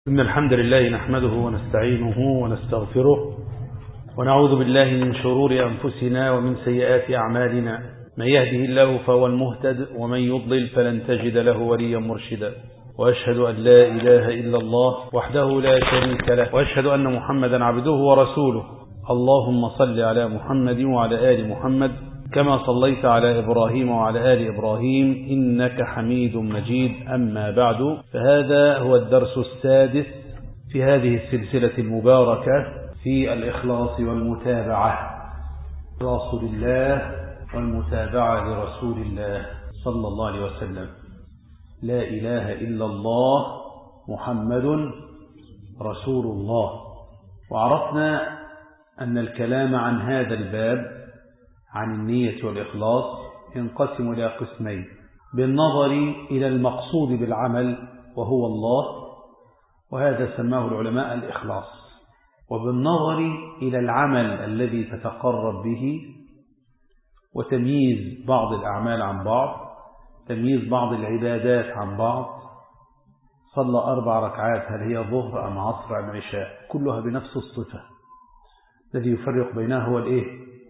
إن الحمد لله نحمده ونستعينه ونستغفره ونعوذ بالله من شرور أنفسنا ومن سيئات أعمالنا من يهده الله فهو المهتد ومن يضلل فلن تجد له وليا مرشدا وأشهد أن لا إله إلا الله وحده لا شريك له وأشهد أن محمدا عبده ورسوله اللهم صل على محمد وعلى آل محمد كما صليت على إبراهيم وعلى آل إبراهيم إنك حميد مجيد أما بعد فهذا هو الدرس السادس في هذه السلسلة المباركة في الإخلاص والمتابعة إخلاص لله والمتابعة لرسول الله صلى الله عليه وسلم لا إله إلا الله محمد رسول الله وعرفنا أن الكلام عن هذا الباب عن النية والإخلاص ينقسم إلى قسمين بالنظر إلى المقصود بالعمل وهو الله وهذا سماه العلماء الإخلاص وبالنظر إلى العمل الذي تتقرب به وتمييز بعض الأعمال عن بعض تمييز بعض العبادات عن بعض صلى أربع ركعات هل هي ظهر أم عصر أم عشاء كلها بنفس الصفة الذي يفرق بينها هو الإيه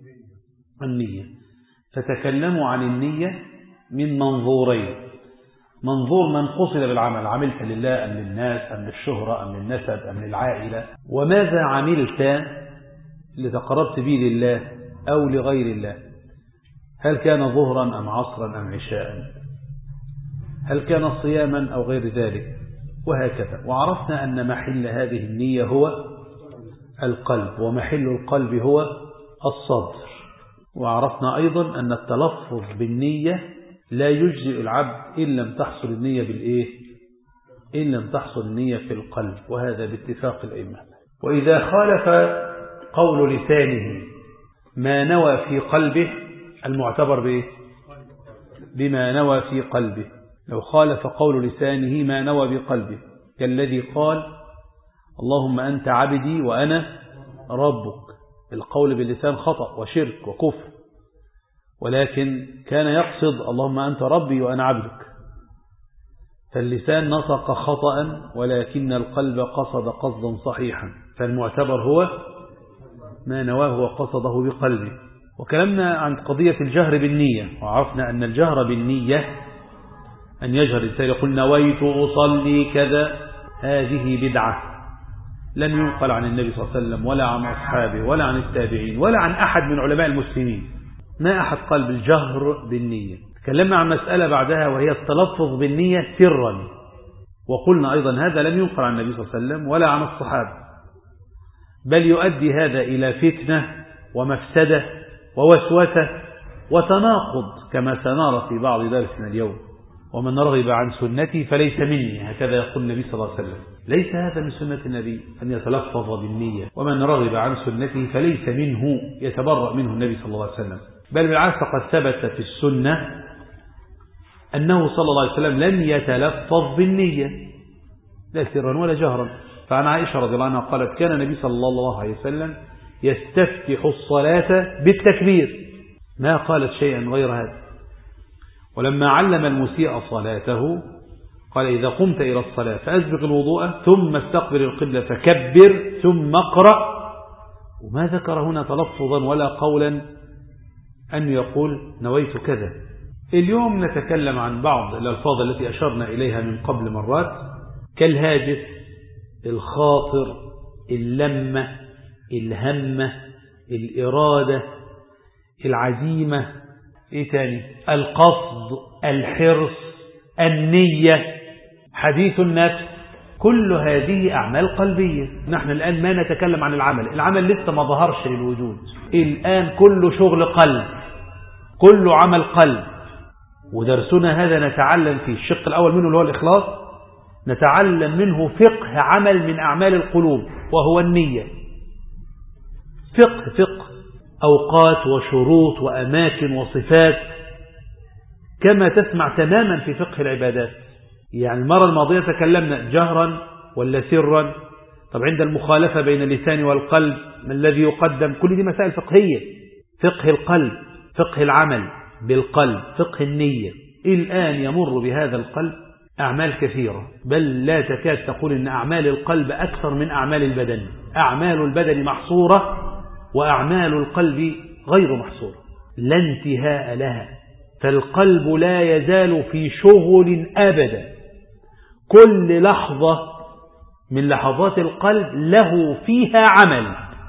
النية فتكلموا عن النية من منظورين منظور من قصد بالعمل عملت لله أم للناس أم للشهرة أم للنسب أم للعائلة وماذا عملت لتقربت به لله أو لغير الله هل كان ظهرا أم عصرا أم عشاء هل كان صياما أو غير ذلك وهكذا وعرفنا أن محل هذه النية هو القلب ومحل القلب هو الصدر وعرفنا أيضا أن التلفظ بالنية لا يجزئ العبد إن لم تحصل النية بالإيه إن لم تحصل النية في القلب وهذا باتفاق الأئمة وإذا خالف قول لسانه ما نوى في قلبه المعتبر بإيه بما نوى في قلبه لو خالف قول لسانه ما نوى بقلبه كالذي قال اللهم أنت عبدي وأنا ربك القول باللسان خطأ وشرك وكفر ولكن كان يقصد اللهم أنت ربي وأنا عبدك فاللسان نطق خطأ ولكن القلب قصد قصدا صحيحا فالمعتبر هو ما نواه وقصده بقلبه وكلمنا عن قضية الجهر بالنية وعرفنا أن الجهر بالنية أن يجهر الإنسان يقول نويت أصلي كذا هذه بدعة لم ينقل عن النبي صلى الله عليه وسلم ولا عن أصحابه ولا عن التابعين ولا عن أحد من علماء المسلمين ما أحد قال بالجهر بالنية تكلمنا عن مسألة بعدها وهي التلفظ بالنية سرا وقلنا أيضا هذا لم ينقل عن النبي صلى الله عليه وسلم ولا عن الصحابة بل يؤدي هذا إلى فتنة ومفسدة ووسوسة وتناقض كما سنرى في بعض درسنا اليوم ومن رغب عن سنتي فليس مني هكذا يقول النبي صلى الله عليه وسلم ليس هذا من سنة النبي أن يتلفظ بالنية ومن رغب عن سنته فليس منه يتبرأ منه النبي صلى الله عليه وسلم بل بالعكس قد ثبت في السنة أنه صلى الله عليه وسلم لم يتلفظ بالنية لا سرا ولا جهرا فعن عائشة رضي الله عنها قالت كان النبي صلى الله عليه وسلم يستفتح الصلاة بالتكبير ما قالت شيئا غير هذا ولما علم المسيء صلاته قال إذا قمت إلى الصلاة فأسبق الوضوء ثم استقبل القبلة فكبر ثم اقرأ وما ذكر هنا تلفظا ولا قولا أن يقول نويت كذا اليوم نتكلم عن بعض الألفاظ التي أشرنا إليها من قبل مرات كالهاجس الخاطر اللمة الهمة الإرادة العزيمة إيه تاني القصد الحرص النية حديث النفس كل هذه أعمال قلبية نحن الآن ما نتكلم عن العمل العمل لسه ما ظهرش للوجود الآن كل شغل قلب كل عمل قلب ودرسنا هذا نتعلم فيه الشق الأول منه اللي هو الإخلاص نتعلم منه فقه عمل من أعمال القلوب وهو النية فقه فقه أوقات وشروط وأماكن وصفات كما تسمع تماما في فقه العبادات يعني المرة الماضية تكلمنا جهرا ولا سرا طب عند المخالفة بين اللسان والقلب ما الذي يقدم كل دي مسائل فقهية فقه القلب فقه العمل بالقلب فقه النية الآن يمر بهذا القلب أعمال كثيرة بل لا تكاد تقول أن أعمال القلب أكثر من أعمال البدن أعمال البدن محصورة وأعمال القلب غير محصورة لا انتهاء لها فالقلب لا يزال في شغل أبدا كل لحظة من لحظات القلب له فيها عمل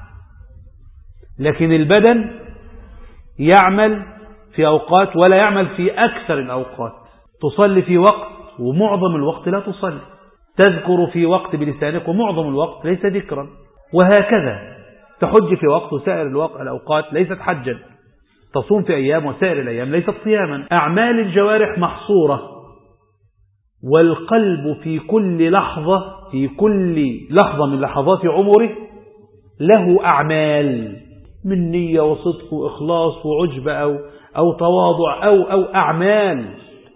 لكن البدن يعمل في أوقات ولا يعمل في أكثر الأوقات تصلي في وقت ومعظم الوقت لا تصلي تذكر في وقت بلسانك ومعظم الوقت ليس ذكرا وهكذا تحج في وقت وسائر الوقت الأوقات ليست حجا تصوم في أيام وسائر الأيام ليست صياما أعمال الجوارح محصورة والقلب في كل لحظة في كل لحظة من لحظات عمره له أعمال من نية وصدق وإخلاص وعجب أو, أو تواضع أو, أو أعمال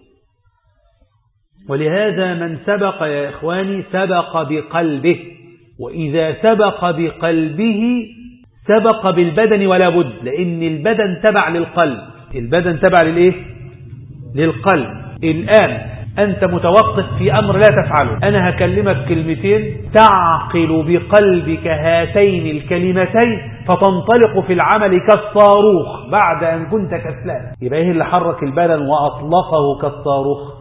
ولهذا من سبق يا إخواني سبق بقلبه وإذا سبق بقلبه سبق بالبدن ولا بد لأن البدن تبع للقلب البدن تبع للإيه؟ للقلب الآن أنت متوقف في أمر لا تفعله أنا هكلمك كلمتين تعقل بقلبك هاتين الكلمتين فتنطلق في العمل كالصاروخ بعد أن كنت كسلان يبقى إيه اللي حرك البدن وأطلقه كالصاروخ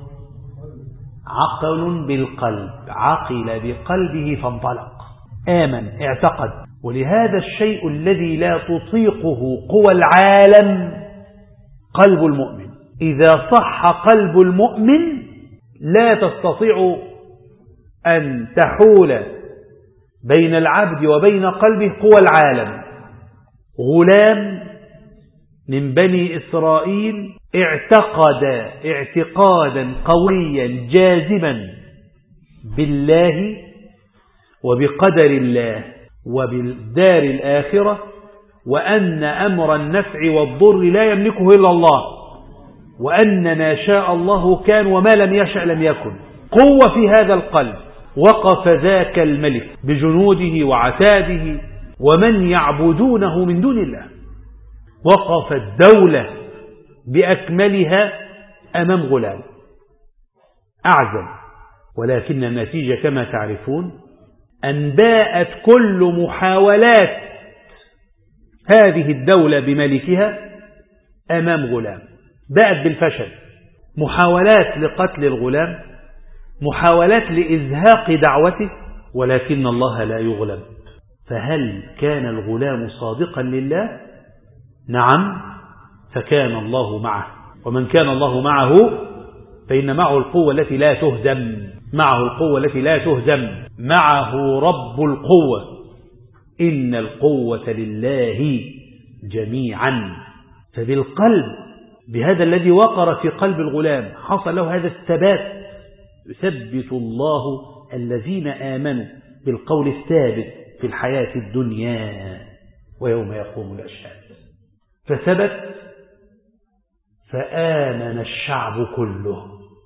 عقل بالقلب عقل بقلبه فانطلق آمن اعتقد ولهذا الشيء الذي لا تطيقه قوى العالم قلب المؤمن إذا صح قلب المؤمن لا تستطيع أن تحول بين العبد وبين قلبه قوى العالم غلام من بني إسرائيل اعتقد اعتقادا قويا جازما بالله وبقدر الله وبالدار الآخرة وأن أمر النفع والضر لا يملكه إلا الله وأن ما شاء الله كان وما لم يشأ لم يكن قوة في هذا القلب وقف ذاك الملك بجنوده وعتاده ومن يعبدونه من دون الله وقف الدولة بأكملها أمام غلام أعزم ولكن النتيجة كما تعرفون أن باءت كل محاولات هذه الدولة بملكها أمام غلام باءت بالفشل محاولات لقتل الغلام محاولات لإزهاق دعوته ولكن الله لا يغلب فهل كان الغلام صادقا لله نعم فكان الله معه ومن كان الله معه فإن معه القوة التي لا تهزم معه القوة التي لا تهزم معه رب القوة إن القوة لله جميعا فبالقلب بهذا الذي وقر في قلب الغلام حصل له هذا الثبات يثبت الله الذين آمنوا بالقول الثابت في الحياة الدنيا ويوم يقوم الأشهاد فثبت فآمن الشعب كله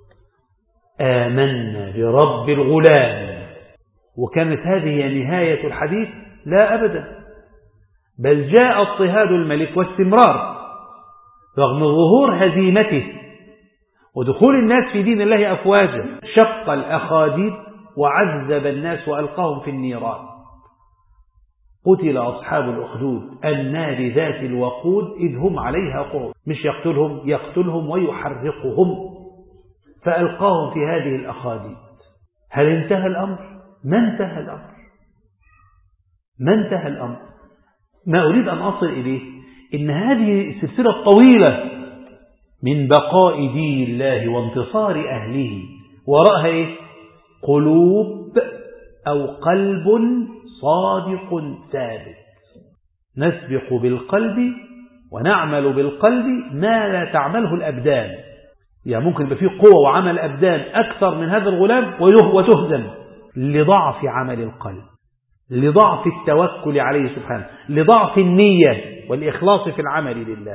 آمنا برب الغلام وكانت هذه نهاية الحديث لا أبدا بل جاء اضطهاد الملك واستمرار رغم ظهور هزيمته ودخول الناس في دين الله أفواجا شق الأخاديد وعذب الناس وألقاهم في النيران قتل أصحاب الأخدود النار ذات الوقود إذ هم عليها قعود مش يقتلهم يقتلهم ويحرقهم فألقاهم في هذه الأخاديد هل انتهى الأمر؟ ما انتهى الأمر ما انتهى الأمر ما أريد أن أصل إليه إن هذه السلسلة الطويلة من بقاء دين الله وانتصار أهله وراءها إيه؟ قلوب أو قلب صادق ثابت نسبق بالقلب ونعمل بالقلب ما لا تعمله الأبدان يعني ممكن يبقى فيه قوة وعمل أبدان أكثر من هذا الغلام وتهزم لضعف عمل القلب لضعف التوكل عليه سبحانه لضعف النية والإخلاص في العمل لله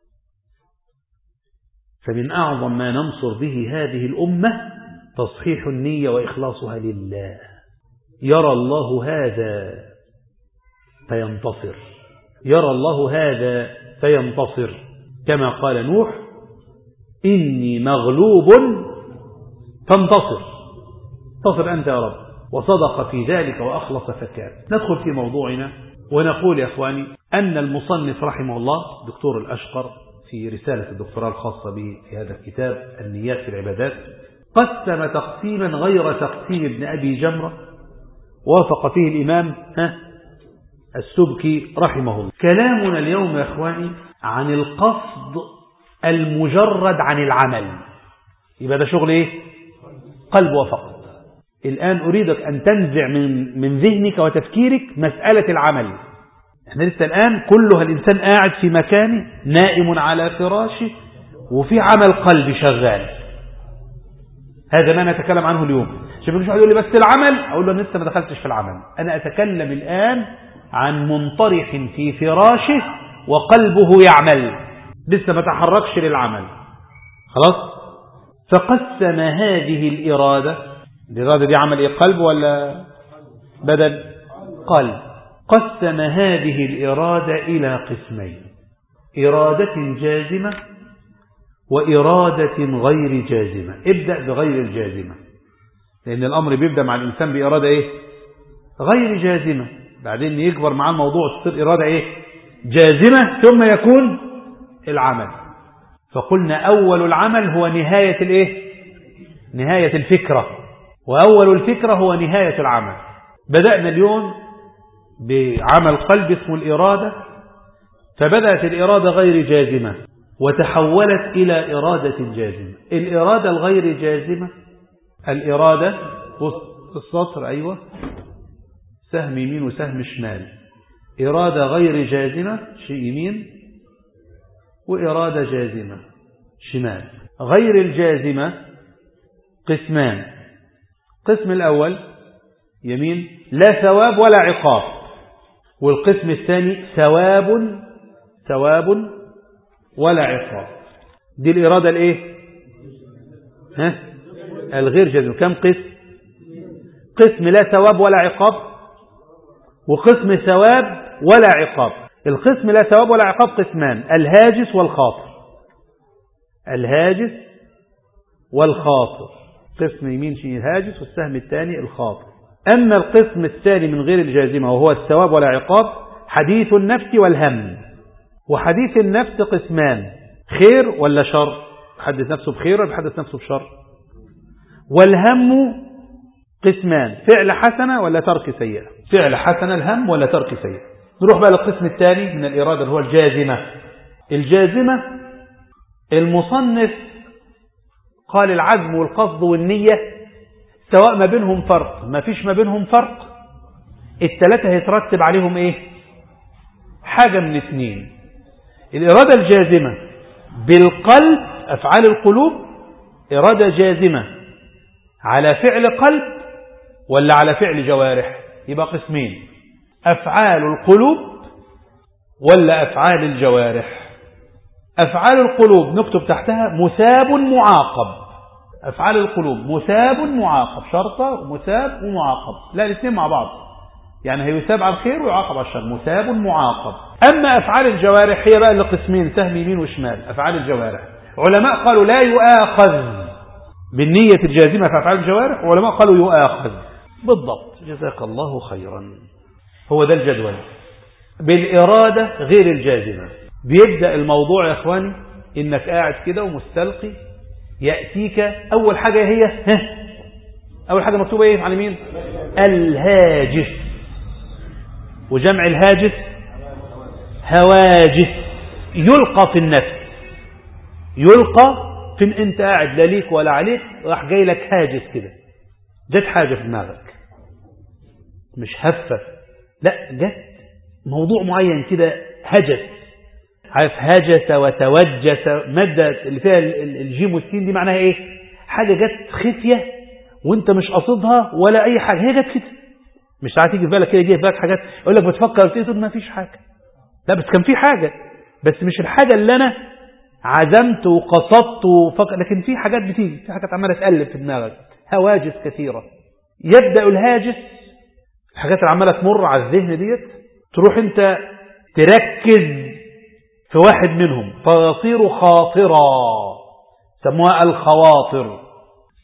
فمن أعظم ما ننصر به هذه الأمة تصحيح النية وإخلاصها لله يرى الله هذا فينتصر يرى الله هذا فينتصر كما قال نوح إني مغلوب فانتصر انتصر أنت يا رب وصدق في ذلك وأخلص فكان ندخل في موضوعنا ونقول يا أخواني أن المصنف رحمه الله دكتور الأشقر في رسالة الدكتوراه الخاصة به في هذا الكتاب النيات في العبادات قسم تقسيما غير تقسيم ابن أبي جمرة وافق فيه الإمام ها السبكي رحمه الله كلامنا اليوم يا أخواني عن القصد المجرد عن العمل يبقى ده شغل ايه قلب وفقط الآن أريدك أن تنزع من, من ذهنك وتفكيرك مسألة العمل احنا لسه الآن كلها الإنسان قاعد في مكانه نائم على فراشه وفي عمل قلبي شغال هذا ما نتكلم عنه اليوم شوف مش يقول لي بس العمل أقول له أنا لسه ما دخلتش في العمل أنا أتكلم الآن عن منطرح في فراشه وقلبه يعمل لسه ما تحركش للعمل خلاص فقسم هذه الإرادة الإرادة دي عمل إيه قلب ولا بدل قلب قسم هذه الإرادة إلى قسمين إرادة جازمة وإرادة غير جازمة ابدأ بغير الجازمة لأن الأمر بيبدأ مع الإنسان بإرادة إيه غير جازمة بعدين يكبر مع الموضوع تصير إرادة إيه جازمة ثم يكون العمل فقلنا أول العمل هو نهاية الإيه نهاية الفكرة وأول الفكرة هو نهاية العمل بدأنا اليوم بعمل قلب اسمه الإرادة فبدأت الإرادة غير جازمة وتحولت إلى إرادة جازمة الإرادة الغير جازمة الإرادة السطر أيوة سهم يمين وسهم شمال إرادة غير جازمة شيء يمين وإرادة جازمة شمال غير الجازمة قسمان قسم الأول يمين لا ثواب ولا عقاب والقسم الثاني ثواب ثواب ولا عقاب دي الإرادة الإيه ها الغير جازمة كم قسم قسم لا ثواب ولا عقاب وقسم ثواب ولا عقاب القسم لا ثواب ولا عقاب قسمان الهاجس والخاطر الهاجس والخاطر قسم يمين شيء الهاجس والسهم الثاني الخاطر أما القسم الثاني من غير الجازمة وهو الثواب ولا عقاب حديث النفس والهم وحديث النفس قسمان خير ولا شر بحدث نفسه بخير ولا بحدث نفسه بشر والهم قسمان فعل حسنة ولا ترك سيئة فعل حسنة الهم ولا ترك سيئة نروح بقى للقسم الثاني من الإرادة اللي هو الجازمة الجازمة المصنف قال العزم والقصد والنية سواء ما بينهم فرق ما فيش ما بينهم فرق الثلاثة هيترتب عليهم ايه حاجة من اثنين الإرادة الجازمة بالقلب أفعال القلوب إرادة جازمة على فعل قلب ولا على فعل جوارح يبقى قسمين أفعال القلوب ولا أفعال الجوارح أفعال القلوب نكتب تحتها مثاب معاقب أفعال القلوب مثاب معاقب شرطة مثاب ومعاقب لا الاثنين مع بعض يعني هيثاب على الخير ويعاقب على الشر مثاب معاقب أما أفعال الجوارح هي بقى لقسمين سهم يمين وشمال أفعال الجوارح علماء قالوا لا يؤاخذ بالنية الجازمة في أفعال الجوارح وعلماء قالوا يؤاخذ بالضبط جزاك الله خيرا هو ده الجدول بالإرادة غير الجازمة بيبدأ الموضوع يا أخواني إنك قاعد كده ومستلقي يأتيك أول حاجة هي ها أول حاجة مكتوبة إيه على مين الهاجس وجمع الهاجس هواجس يلقى في النفس يلقى في انت قاعد لا ليك ولا عليك راح جاي لك هاجس كده جت حاجة في دماغك مش هفة لا جت موضوع معين كده هجس عارف هجس وتوجس مادة اللي فيها الجيم والسين دي معناها ايه حاجة جت خفية وانت مش قصدها ولا اي حاجة هي جت كده مش ساعات تيجي في بالك كده يجي في بالك حاجات يقول لك بتفكر في تقول ما فيش حاجة لا بس كان في حاجة بس مش الحاجة اللي انا عزمت وقصدت وفكر لكن في حاجات بتيجي في حاجات عمالة تقلب في دماغك هواجس كثيرة يبدأ الهاجس الحاجات اللي عمالة تمر على الذهن ديت تروح انت تركز في واحد منهم فيصير خاطرا سموها الخواطر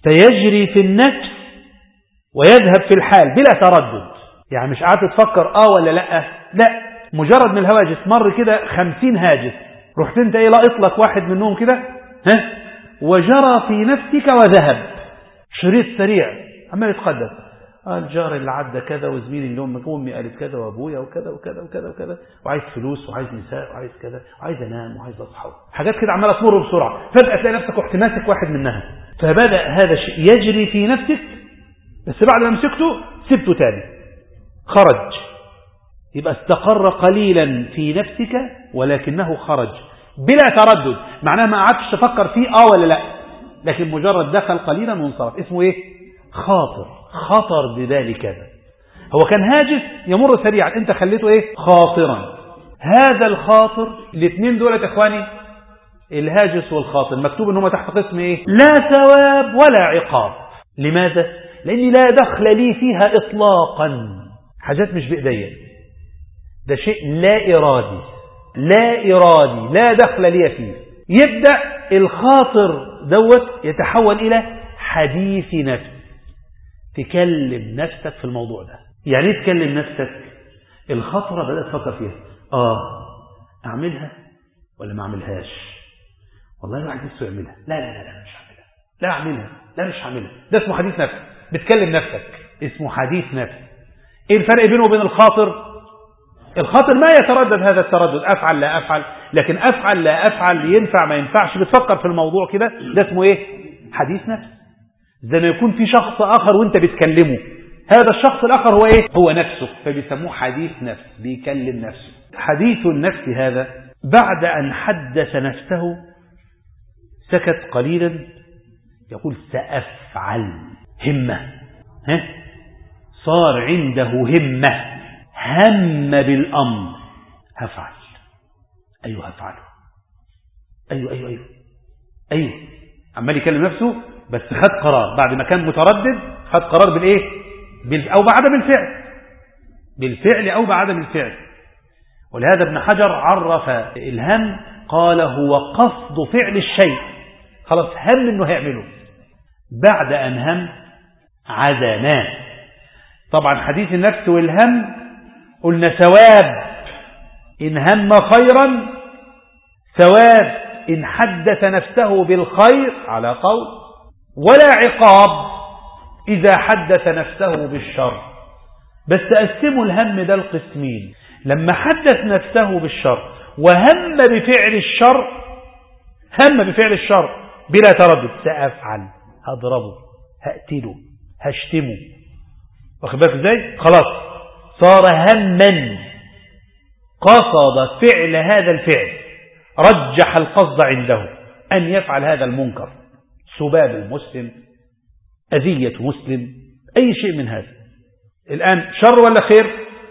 فيجري في النفس ويذهب في الحال بلا تردد يعني مش قاعد تفكر اه ولا لا لا مجرد من الهواجس مر كده خمسين هاجس رحت انت ايه لقط لك واحد منهم كده ها وجرى في نفسك وذهب شريط سريع عمال يتقدم آه الجار اللي عدى كذا وزميلي اللي امك امي قالت كذا وابويا وكذا وكذا وكذا وكذا وعايز فلوس وعايز نساء وعايز كذا وعايز انام وعايز اصحى حاجات كده عماله تمر بسرعه فجاه تلاقي نفسك رحت ماسك واحد منها فبدا هذا الشيء يجري في نفسك بس بعد ما مسكته سبته تاني خرج يبقى استقر قليلا في نفسك ولكنه خرج بلا تردد معناه ما قعدتش تفكر فيه اه ولا لا لكن مجرد دخل قليلا وانصرف اسمه ايه خاطر خطر ببالي كذا هو كان هاجس يمر سريعا انت خليته ايه خاطرا هذا الخاطر الاثنين دول يا اخواني الهاجس والخاطر مكتوب ان هم تحت قسم ايه لا ثواب ولا عقاب لماذا لاني لا دخل لي فيها اطلاقا حاجات مش بايديا ده شيء لا ارادي لا ارادي لا دخل لي فيه يبدا الخاطر دوت يتحول الى حديث نفس تكلم نفسك في الموضوع ده يعني ايه تكلم نفسك الخطرة بدأت تفكر فيها اه اعملها ولا ما اعملهاش والله الواحد نفسه يعملها لا لا لا لا مش هعملها لا اعملها لا مش هعملها ده اسمه حديث نفس بتكلم نفسك اسمه حديث نفس ايه الفرق بينه وبين الخاطر الخاطر ما يتردد هذا التردد افعل لا افعل لكن افعل لا افعل ينفع ما ينفعش بتفكر في الموضوع كده ده اسمه ايه حديث نفس زي ما يكون في شخص آخر وانت بتكلمه هذا الشخص الآخر هو ايه هو نفسه فبيسموه حديث نفس بيكلم نفسه حديث النفس هذا بعد أن حدث نفسه سكت قليلا يقول سأفعل همة ها؟ صار عنده همة هم بالأمر هفعل أيوه هفعله أيوه أيوه أيوه أيوه عمال يكلم نفسه بس خد قرار بعد ما كان متردد خد قرار بالايه بال... او بعدم الفعل بالفعل او بعدم الفعل ولهذا ابن حجر عرف الهم قال هو قصد فعل الشيء خلاص هم انه هيعمله بعد ان هم عزماه طبعا حديث النفس والهم قلنا ثواب ان هم خيرا ثواب ان حدث نفسه بالخير على قول ولا عقاب إذا حدث نفسه بالشر بس أقسموا الهم ده القسمين لما حدث نفسه بالشر وهم بفعل الشر هم بفعل الشر بلا تردد سأفعل هضربه هقتله هشتمه واخد بالك ازاي خلاص صار هما قصد فعل هذا الفعل رجح القصد عنده أن يفعل هذا المنكر سباب المسلم أذية مسلم أي شيء من هذا الآن شر ولا خير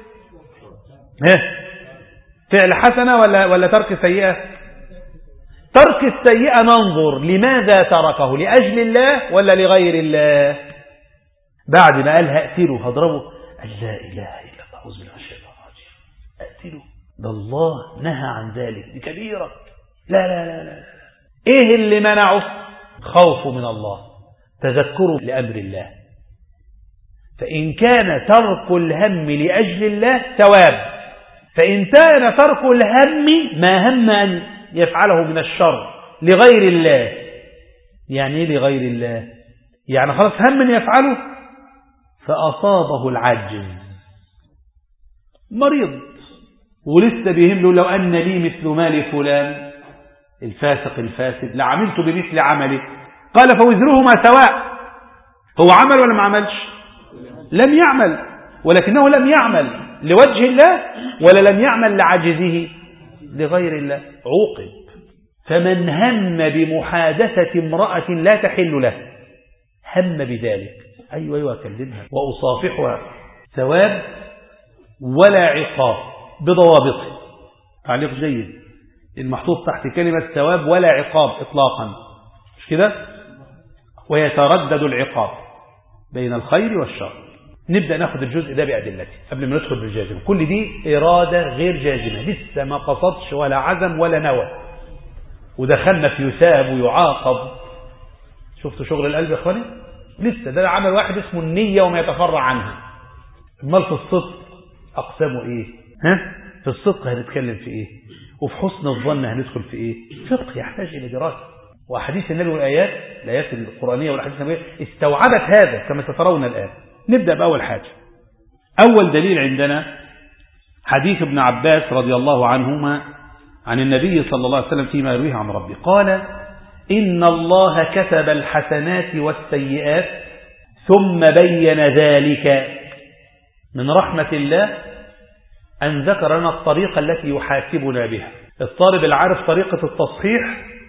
ها فعل حسنة ولا, ولا ترك سيئة ترك السيئة ننظر لماذا تركه لأجل الله ولا لغير الله بعد ما قال هأتله هضربه قال لا إله إلا الله أعوذ بالله الشيطان الرجيم أقتله ده الله نهى عن ذلك دي كبيرة لا لا لا لا إيه اللي منعه خوف من الله تذكر لأمر الله فإن كان ترك الهم لأجل الله ثواب فإن كان ترك الهم ما هم أن يفعله من الشر لغير الله يعني ايه لغير الله يعني خلاص هم أن يفعله فأصابه العجز مريض ولسه بيهم له لو أن لي مثل مال فلان الفاسق الفاسد لعملت بمثل عمله قال فوزرهما سواء هو عمل ولا ما عملش لم يعمل ولكنه لم يعمل لوجه الله ولا لم يعمل لعجزه لغير الله عوقب فمن هم بمحادثة امرأة لا تحل له هم بذلك أيوة أيوة أكلمها وأصافحها ثواب ولا عقاب بضوابطه تعليق جيد المحطوط تحت كلمة ثواب ولا عقاب إطلاقا مش كده ويتردد العقاب بين الخير والشر نبدأ ناخد الجزء ده بأدلته قبل ما ندخل بالجازم كل دي إرادة غير جازمة لسه ما قصدش ولا عزم ولا نوى ودخلنا في يثاب ويعاقب شفتوا شغل القلب يا اخواني لسه ده عمل واحد اسمه النية وما يتفرع عنها امال في الصدق أقسامه إيه ها في الصدق هنتكلم في إيه وفي حسن الظن هندخل في إيه فقه يحتاج إلى دراسة وأحاديث النبي والآيات الآيات القرآنية والأحاديث النبوية استوعبت هذا كما سترون الآن نبدأ بأول حاجة أول دليل عندنا حديث ابن عباس رضي الله عنهما عن النبي صلى الله عليه وسلم فيما يرويه عن ربه قال إن الله كتب الحسنات والسيئات ثم بين ذلك من رحمة الله أن ذكر لنا الطريقة التي يحاسبنا بها الطالب العارف طريقة التصحيح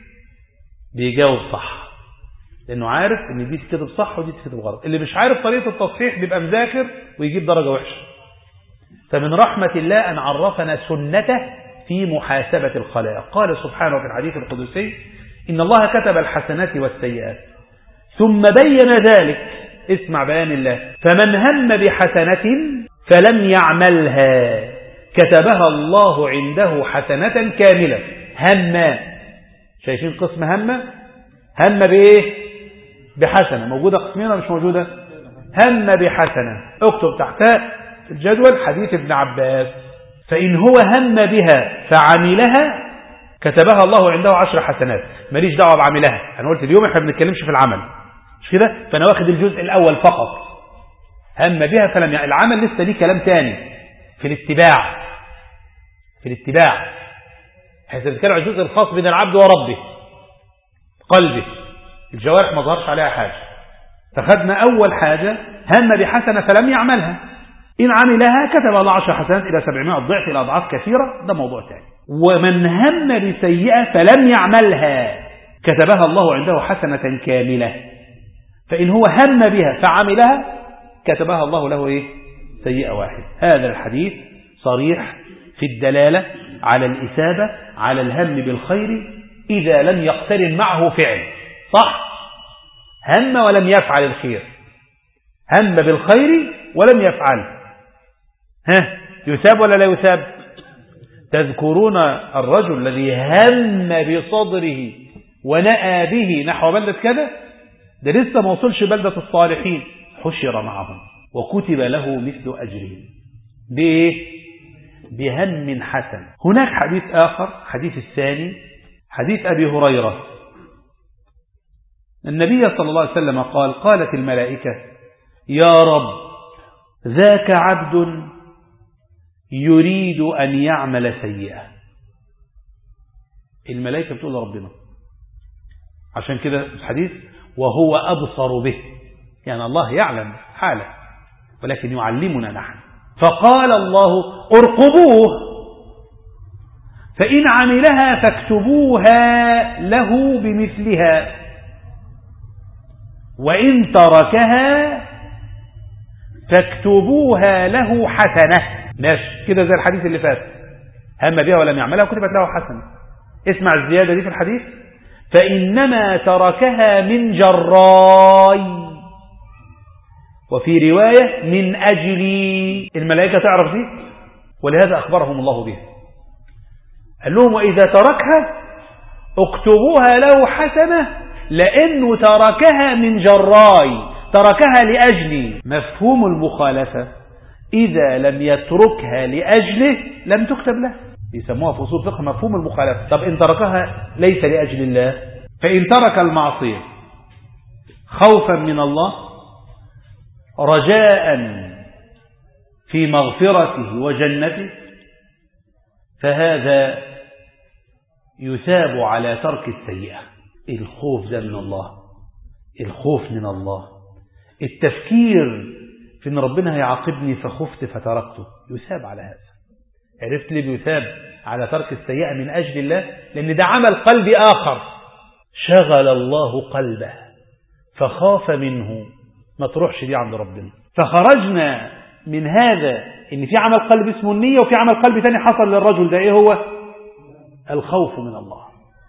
بيجاوب صح لأنه عارف أن دي تكتب صح ودي تكتب غلط اللي مش عارف طريقة التصحيح بيبقى مذاكر ويجيب درجة وحشة فمن رحمة الله أن عرفنا سنته في محاسبة الخلائق قال سبحانه في الحديث القدسي إن الله كتب الحسنات والسيئات ثم بين ذلك اسمع بيان الله فمن هم بحسنة فلم يعملها كتبها الله عنده حسنة كاملة هم شايفين قسم هم هم بإيه بحسنة موجودة قسمين ولا مش موجودة هم بحسنة اكتب تحتها الجدول حديث ابن عباس فإن هو هم بها فعملها كتبها الله عنده عشر حسنات ماليش دعوة بعملها أنا قلت اليوم احنا بنتكلمش في العمل مش كده فأنا واخد الجزء الأول فقط هم بها فلم يعني العمل لسه ليه كلام تاني في الاتباع في الاتباع حيث بنتكلم عن الجزء الخاص بين العبد وربه قلبه الجوارح ما ظهرش عليها حاجة فخدنا أول حاجة هم بحسنة فلم يعملها إن عملها كتب الله عشر حسنات إلى سبعمائة ضعف إلى أضعاف كثيرة ده موضوع ثاني ومن هم بسيئة فلم يعملها كتبها الله عنده حسنة كاملة فإن هو هم بها فعملها كتبها الله له إيه؟ سيئة واحد هذا الحديث صريح في الدلالة على الإسابة على الهم بالخير إذا لم يقترن معه فعل صح هم ولم يفعل الخير هم بالخير ولم يفعل ها يثاب ولا لا يثاب تذكرون الرجل الذي هم بصدره ونأى به نحو بلدة كذا ده لسه ما وصلش بلدة الصالحين حشر معهم وكتب له مثل أجره بإيه بهم حسن هناك حديث آخر حديث الثاني حديث أبي هريرة النبي صلى الله عليه وسلم قال قالت الملائكة يا رب ذاك عبد يريد أن يعمل سيئة الملائكة بتقول لربنا عشان كده الحديث وهو أبصر به يعني الله يعلم حاله ولكن يعلمنا نحن فقال الله ارقبوه فإن عملها فاكتبوها له بمثلها وإن تركها فاكتبوها له حسنة ماشي كده زي الحديث اللي فات هم بها ولم يعملها وكتبت له حسنة اسمع الزيادة دي في الحديث فإنما تركها من جراي وفي رواية من أجلي الملائكة تعرف دي ولهذا أخبرهم الله بها قال لهم وإذا تركها اكتبوها له حسنة لأنه تركها من جراي تركها لأجلي مفهوم المخالفة إذا لم يتركها لأجله لم تكتب له يسموها في أصول فقه مفهوم المخالفة طب إن تركها ليس لأجل الله فإن ترك المعصية خوفا من الله رجاء في مغفرته وجنته فهذا يثاب على ترك السيئة الخوف ده من الله الخوف من الله التفكير في ان ربنا هيعاقبني فخفت فتركته يثاب على هذا عرفت ليه بيثاب على ترك السيئة من أجل الله لأن ده عمل قلبي آخر شغل الله قلبه فخاف منه ما تروحش دي عند ربنا فخرجنا من هذا ان في عمل قلب اسمه النية وفي عمل قلب تاني حصل للرجل ده ايه هو الخوف من الله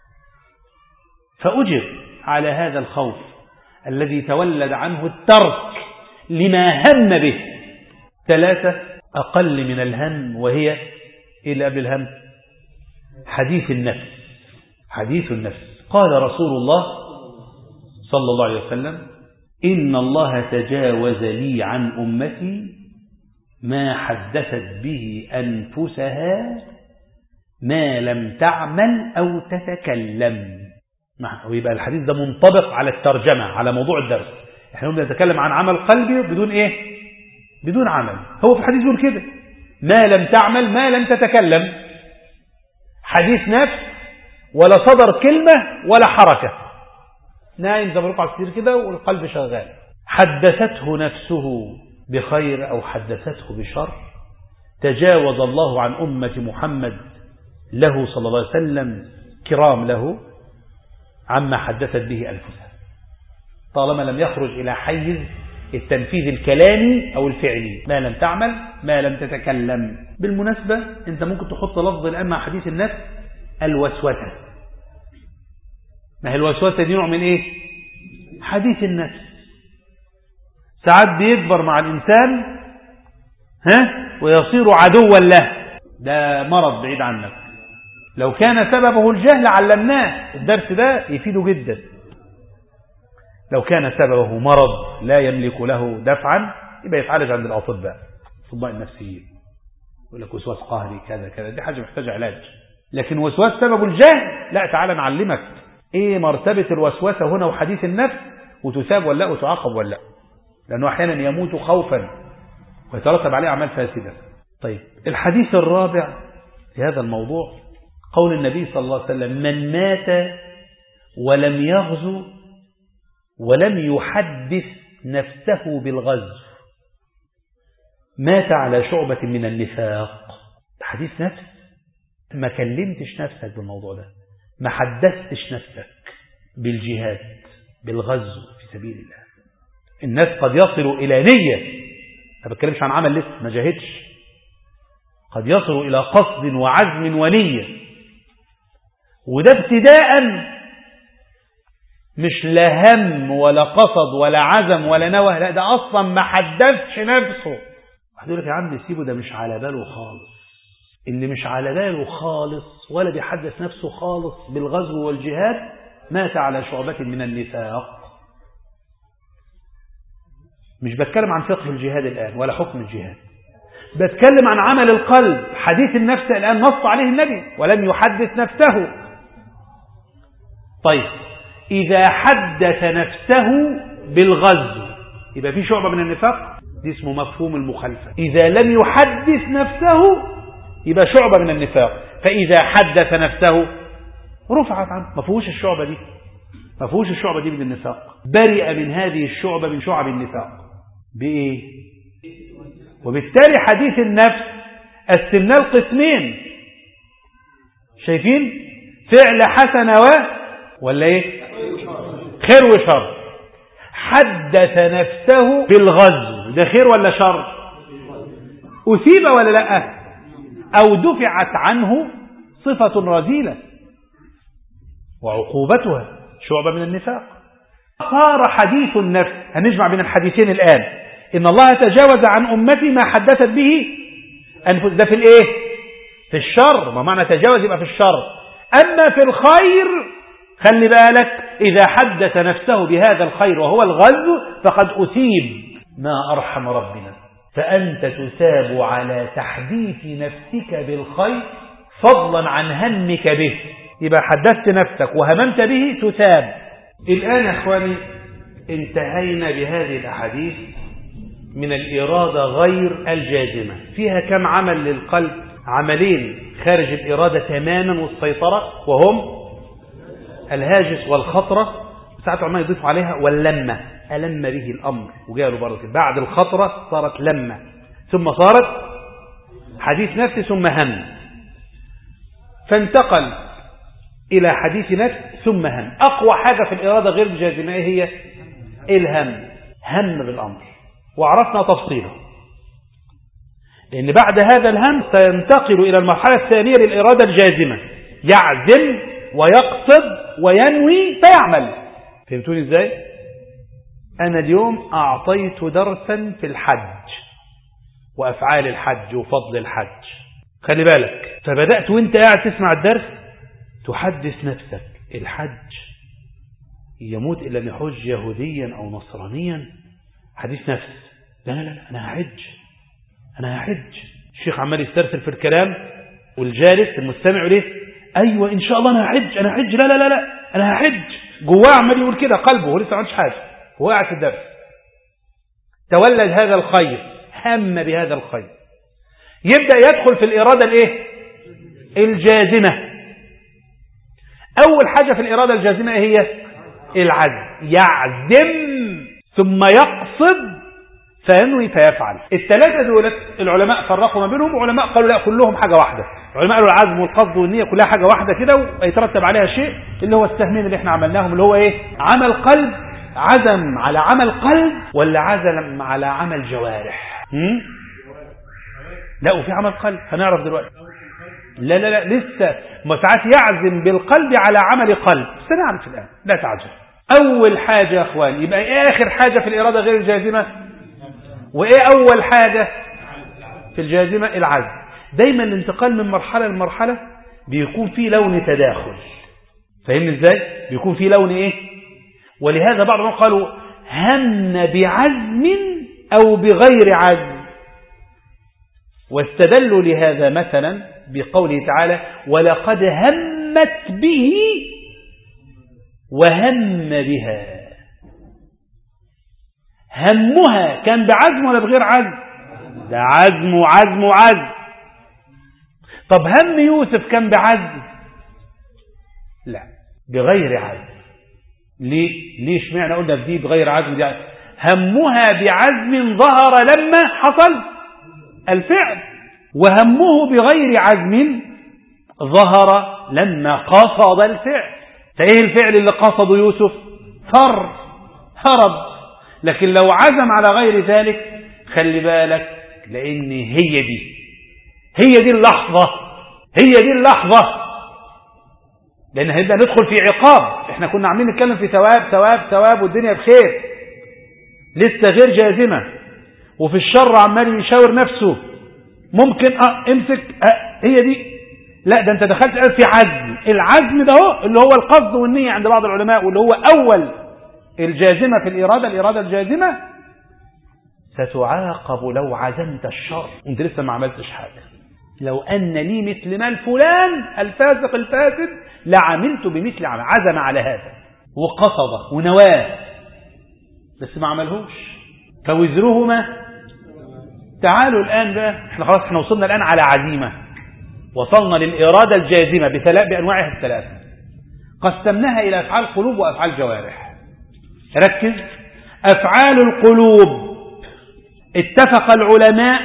فأجر على هذا الخوف الذي تولد عنه الترك لما هم به ثلاثة أقل من الهم وهي إيه اللي قبل الهم حديث النفس حديث النفس قال رسول الله صلى الله عليه وسلم إن الله تجاوز لي عن أمتي ما حدثت به أنفسها ما لم تعمل أو تتكلم ويبقى الحديث ده منطبق على الترجمة على موضوع الدرس احنا بنتكلم عن عمل قلبي بدون ايه بدون عمل هو في الحديث يقول كده ما لم تعمل ما لم تتكلم حديث نفس ولا صدر كلمة ولا حركة نايم زي ما على السرير كده والقلب شغال حدثته نفسه بخير أو حدثته بشر تجاوز الله عن أمة محمد له صلى الله عليه وسلم كرام له عما حدثت به أنفسها طالما لم يخرج إلى حيز التنفيذ الكلامي أو الفعلي ما لم تعمل ما لم تتكلم بالمناسبة أنت ممكن تحط لفظ الآن مع حديث النفس الوسوسة ما هي الوسوسة دي نوع من إيه حديث النفس ساعات بيكبر مع الإنسان ها ويصير عدوا له ده مرض بعيد عنك لو كان سببه الجهل علمناه الدرس ده يفيده جدا لو كان سببه مرض لا يملك له دفعا يبقى يتعالج عند الأطباء الأطباء النفسيين يقول لك وسواس قهري كذا كذا دي حاجة محتاجة علاج لكن وسواس سبب الجهل لا تعالى نعلمك ايه مرتبة الوسوسة هنا وحديث النفس وتساب ولا وتعاقب ولا لأنه أحيانا يموت خوفا ويترتب عليه أعمال فاسدة طيب الحديث الرابع في هذا الموضوع قول النبي صلى الله عليه وسلم من مات ولم يغزو ولم يحدث نفسه بالغزو مات على شعبة من النفاق حديث نفس ما كلمتش نفسك بالموضوع ده ما حدثتش نفسك بالجهاد بالغزو في سبيل الله الناس قد يصلوا إلى نية ما بتكلمش عن عمل لسه ما جاهدش قد يصلوا إلى قصد وعزم ونية وده ابتداء مش لا هم ولا قصد ولا عزم ولا نوى لا ده أصلا ما حدثش نفسه واحد يقول لك يا عم سيبه ده مش على باله خالص اللي مش على باله خالص ولا بيحدث نفسه خالص بالغزو والجهاد مات على شعبة من النفاق مش بتكلم عن فقه الجهاد الآن ولا حكم الجهاد بتكلم عن عمل القلب حديث النفس الآن نص عليه النبي ولم يحدث نفسه طيب إذا حدث نفسه بالغزو يبقى في شعبة من النفاق دي اسمه مفهوم المخالفة إذا لم يحدث نفسه يبقى شعبة من النفاق فإذا حدث نفسه رفعت عنه ما فيهوش الشعبة دي ما فيهوش الشعبة دي من النفاق برئ من هذه الشعبة من شعب النفاق بإيه وبالتالي حديث النفس قسمناه لقسمين شايفين فعل حسن و ولا ايه خير وشر حدث نفسه بالغزو ده خير ولا شر أثيب ولا لا أو دفعت عنه صفة رذيلة وعقوبتها شعبة من النفاق صار حديث النفس هنجمع بين الحديثين الآن إن الله تجاوز عن أمتي ما حدثت به أنفس ده في الإيه في الشر ما معنى تجاوز يبقى في الشر أما في الخير خلي بالك إذا حدث نفسه بهذا الخير وهو الغزو فقد أثيب ما أرحم ربنا فأنت تثاب على تحديث نفسك بالخير فضلا عن همك به يبقى حدثت نفسك وهممت به تثاب الآن يا أخواني انتهينا بهذه الأحاديث من الإرادة غير الجازمة فيها كم عمل للقلب عملين خارج الإرادة تماما والسيطرة وهم الهاجس والخطرة ساعات علماء يضيفوا عليها واللمة ألم به الأمر وقالوا برضه بعد الخطرة صارت لمة ثم صارت حديث نفس ثم هم فانتقل إلى حديث نفس ثم هم أقوى حاجة في الإرادة غير الجازمة هي الهم هم بالأمر وعرفنا تفصيله لأن بعد هذا الهم سينتقل إلى المرحلة الثانية للإرادة الجازمة يعزم ويقصد وينوي فيعمل فهمتوني ازاي أنا اليوم أعطيت درسا في الحج وأفعال الحج وفضل الحج خلي بالك فبدأت وانت قاعد تسمع الدرس تحدث نفسك الحج يموت إن لم يحج يهوديا أو نصرانيا حديث نفس لا لا لا أنا هحج أنا هحج الشيخ عمال يسترسل في الكلام والجالس المستمع ليه أيوة إن شاء الله أنا هحج أنا هحج لا لا لا لا أنا هحج جواه عمال يقول كده قلبه هو لسه ما عملش حاجة هو قاعد في الدرس تولد هذا الخير هم بهذا الخير يبدأ يدخل في الإرادة الإيه الجازمة أول حاجة في الإرادة الجازمة هي العزم يعزم ثم يقصد فينوي فيفعل الثلاثة دولت العلماء فرقوا ما بينهم وعلماء قالوا لا كلهم حاجة واحدة العلماء قالوا العزم والقصد والنية كلها حاجة واحدة كده ويترتب عليها شيء اللي هو السهمين اللي احنا عملناهم اللي هو ايه عمل قلب عزم على عمل قلب ولا عزم على عمل جوارح هم؟ لا وفي عمل قلب هنعرف دلوقتي لا لا لا لسه ما ساعات يعزم بالقلب على عمل قلب سنعرف الآن لا تعجل أول حاجة يا أخوان يبقى إيه آخر حاجة في الإرادة غير الجازمة وإيه أول حاجة في الجازمة العزم دايما الانتقال من مرحلة لمرحلة بيكون فيه لون تداخل فاهمني ازاي بيكون فيه لون ايه ولهذا بعضهم قالوا هم بعزم او بغير عزم واستدلوا لهذا مثلا بقوله تعالى ولقد همت به وهم بها همها كان بعزم ولا بغير عزم ده عزم وعزم وعزم طب هم يوسف كان بعزم لا بغير عزم ليه ليه اشمعنى قلنا في دي بغير عزم دي عزم همها بعزم ظهر لما حصل الفعل وهمه بغير عزم ظهر لما قصد الفعل فايه الفعل اللي قصده يوسف فر هرب لكن لو عزم على غير ذلك خلي بالك لان هي دي هي دي اللحظة هي دي اللحظة لان هنبدأ ندخل في عقاب احنا كنا عاملين نتكلم في ثواب ثواب ثواب والدنيا بخير لسه غير جازمة وفي الشر عمال يشاور نفسه ممكن اه امسك اه هي دي لا ده انت دخلت في عزم العزم ده هو اللي هو القصد والنية عند بعض العلماء واللي هو اول الجازمة في الإرادة الإرادة الجازمة ستعاقب لو عزمت الشر انت لسه ما عملتش حاجة لو أن لي مثل مال فلان الفاسق الفاسد لعملت بمثل عمل عزم على هذا وقصده ونواه بس ما عملهوش فوزرهما تعالوا الآن بقى احنا خلاص احنا وصلنا الآن على عزيمة وصلنا للإرادة الجازمة بأنواعها الثلاثة قسمناها إلى أفعال قلوب وأفعال جوارح ركز أفعال القلوب اتفق العلماء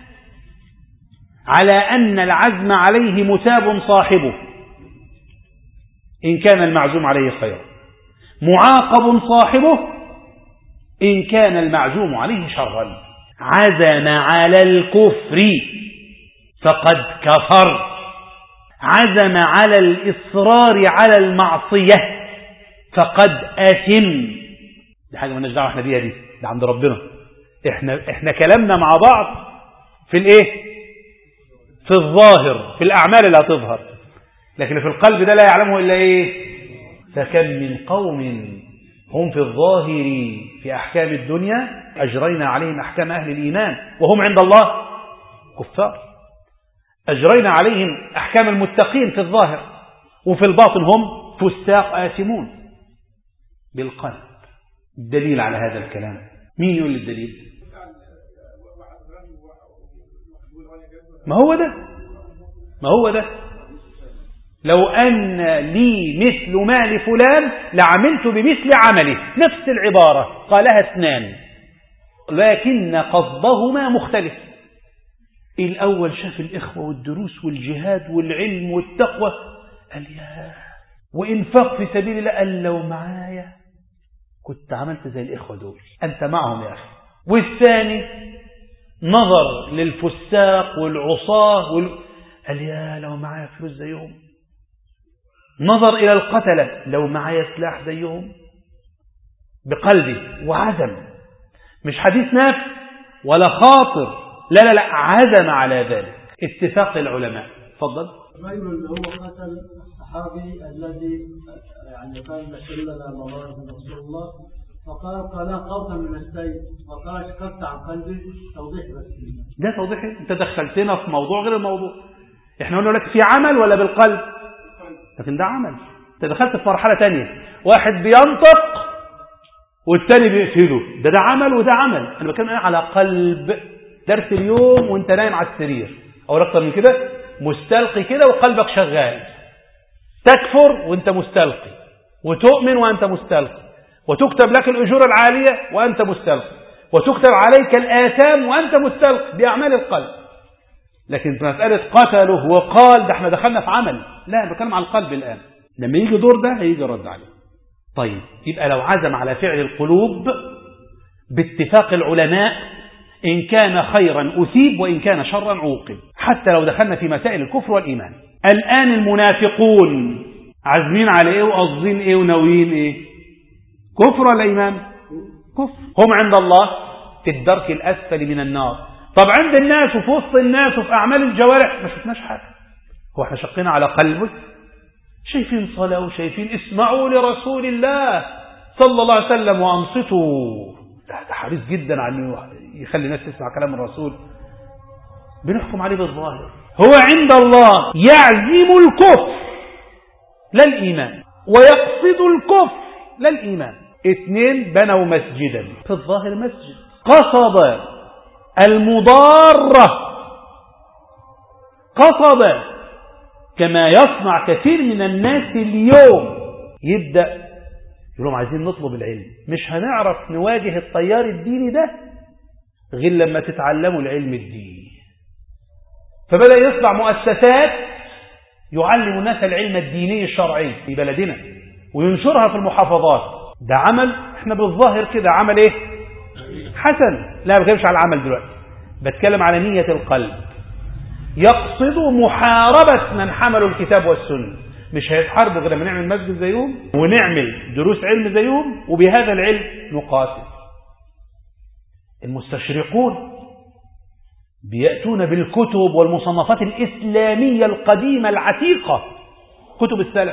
على أن العزم عليه مثاب صاحبه إن كان المعزوم عليه خيرا معاقب صاحبه إن كان المعزوم عليه شرا عزم على الكفر فقد كفر عزم على الإصرار على المعصية فقد أثم دي حاجة ما دعوه احنا بيها دي ده عند ربنا احنا احنا كلامنا مع بعض في الايه في الظاهر في الأعمال اللي هتظهر لكن في القلب ده لا يعلمه إلا إيه فكم من قوم هم في الظاهر في أحكام الدنيا أجرينا عليهم أحكام أهل الإيمان وهم عند الله كفار أجرينا عليهم أحكام المتقين في الظاهر وفي الباطن هم فساق آثمون بالقلب الدليل على هذا الكلام مين يقول الدليل ما هو ده ما هو ده لو أن لي مثل مال فلان لعملت بمثل عمله نفس العبارة قالها اثنان لكن قصدهما مختلف الأول شاف الإخوة والدروس والجهاد والعلم والتقوى قال يا وإنفاق في سبيل الله قال لو معايا كنت عملت زي الإخوة دول أنت معهم يا أخي والثاني نظر للفساق والعصاة وال... قال يا لو معايا فلوس زيهم نظر إلى القتلة لو معايا سلاح زيهم بقلبي وعزم مش حديث نفس ولا خاطر لا لا لا عزم على ذلك اتفاق العلماء تفضل الرجل اللي هو قتل الصحابي الذي يعني قال مثل لنا مرارة من رسول الله فقال قال قوطا من السيف وقال شققت عن قلبي توضيح بس ده توضيح إيه؟ انت دخلتنا في موضوع غير الموضوع احنا قلنا لك في عمل ولا بالقلب لكن ده عمل انت دخلت في مرحلة تانية واحد بينطق والتاني بيقتله ده ده عمل وده عمل انا بتكلم على قلب درس اليوم وانت نايم على السرير او اكتر من كده مستلقي كده وقلبك شغال تكفر وانت مستلقي وتؤمن وانت مستلقي وتكتب لك الأجور العالية وأنت مستلقي وتكتب عليك الآثام وأنت مستلقي بأعمال القلب لكن في مسألة قتله وقال ده احنا دخلنا في عمل لا أنا بتكلم على القلب الآن لما يجي دور ده هيجي رد عليه طيب يبقى لو عزم على فعل القلوب باتفاق العلماء إن كان خيرا أثيب وإن كان شرا عوقب حتى لو دخلنا في مسائل الكفر والإيمان الآن المنافقون عازمين على إيه وقصدين إيه وناويين إيه كفر ولا إيمان كفر هم عند الله في الدرك الأسفل من النار طب عند الناس وفي وسط الناس وفي أعمال الجوارح ما شفناش حاجة هو احنا شقينا على قلبه شايفين صلاة وشايفين اسمعوا لرسول الله صلى الله عليه وسلم وأنصتوا ده, ده حريص جدا على انه يخلي الناس تسمع كلام الرسول بنحكم عليه بالظاهر هو عند الله يعزم الكفر لا الإيمان ويقصد الكفر لا الإيمان اثنين بنوا مسجدا في الظاهر مسجد قصد المضارة قصد كما يصنع كثير من الناس اليوم يبدأ يقولون عايزين نطلب العلم مش هنعرف نواجه التيار الديني ده غير لما تتعلموا العلم الديني فبدأ يصنع مؤسسات يعلم الناس العلم الديني الشرعي في بلدنا وينشرها في المحافظات ده عمل احنا بالظاهر كده عمل ايه حسن لا ما بتكلمش على العمل دلوقتي بتكلم على نية القلب يقصد محاربة من حملوا الكتاب والسنة مش هيتحاربوا غير لما نعمل مسجد زيهم ونعمل دروس علم زيهم وبهذا العلم نقاتل المستشرقون بيأتون بالكتب والمصنفات الإسلامية القديمة العتيقة كتب السلف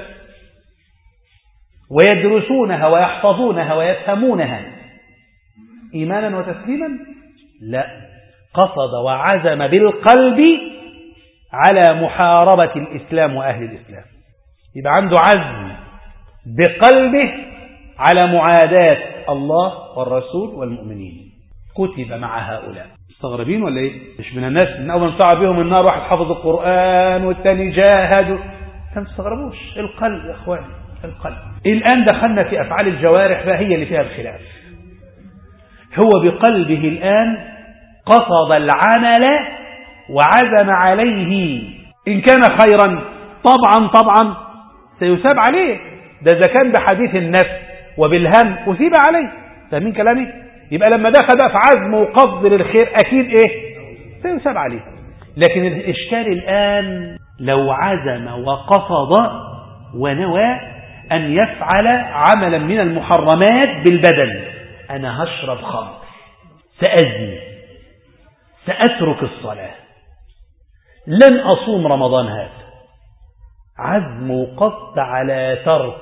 ويدرسونها ويحفظونها ويفهمونها إيمانا وتسليما لا قصد وعزم بالقلب على محاربة الإسلام وأهل الإسلام يبقى عنده عزم بقلبه على معاداة الله والرسول والمؤمنين كتب مع هؤلاء مستغربين ولا ايه مش من الناس من اول ما صعب بهم النار واحد حفظ القرآن والتاني جاهد ما تستغربوش القلب يا اخواني القلب الآن دخلنا في أفعال الجوارح بقى هي اللي فيها الخلاف هو بقلبه الآن قصد العمل وعزم عليه إن كان خيرا طبعا طبعا سيثاب عليه ده إذا كان بحديث النفس وبالهم أثيب عليه فاهمين كلامي يبقى لما دخل بقى في عزم وقصد للخير أكيد إيه سيثاب عليه لكن الإشكال الآن لو عزم وقصد ونوى أن يفعل عملا من المحرمات بالبدن أنا هشرب خمر سأزني سأترك الصلاة لن أصوم رمضان هذا عزم وقصد على ترك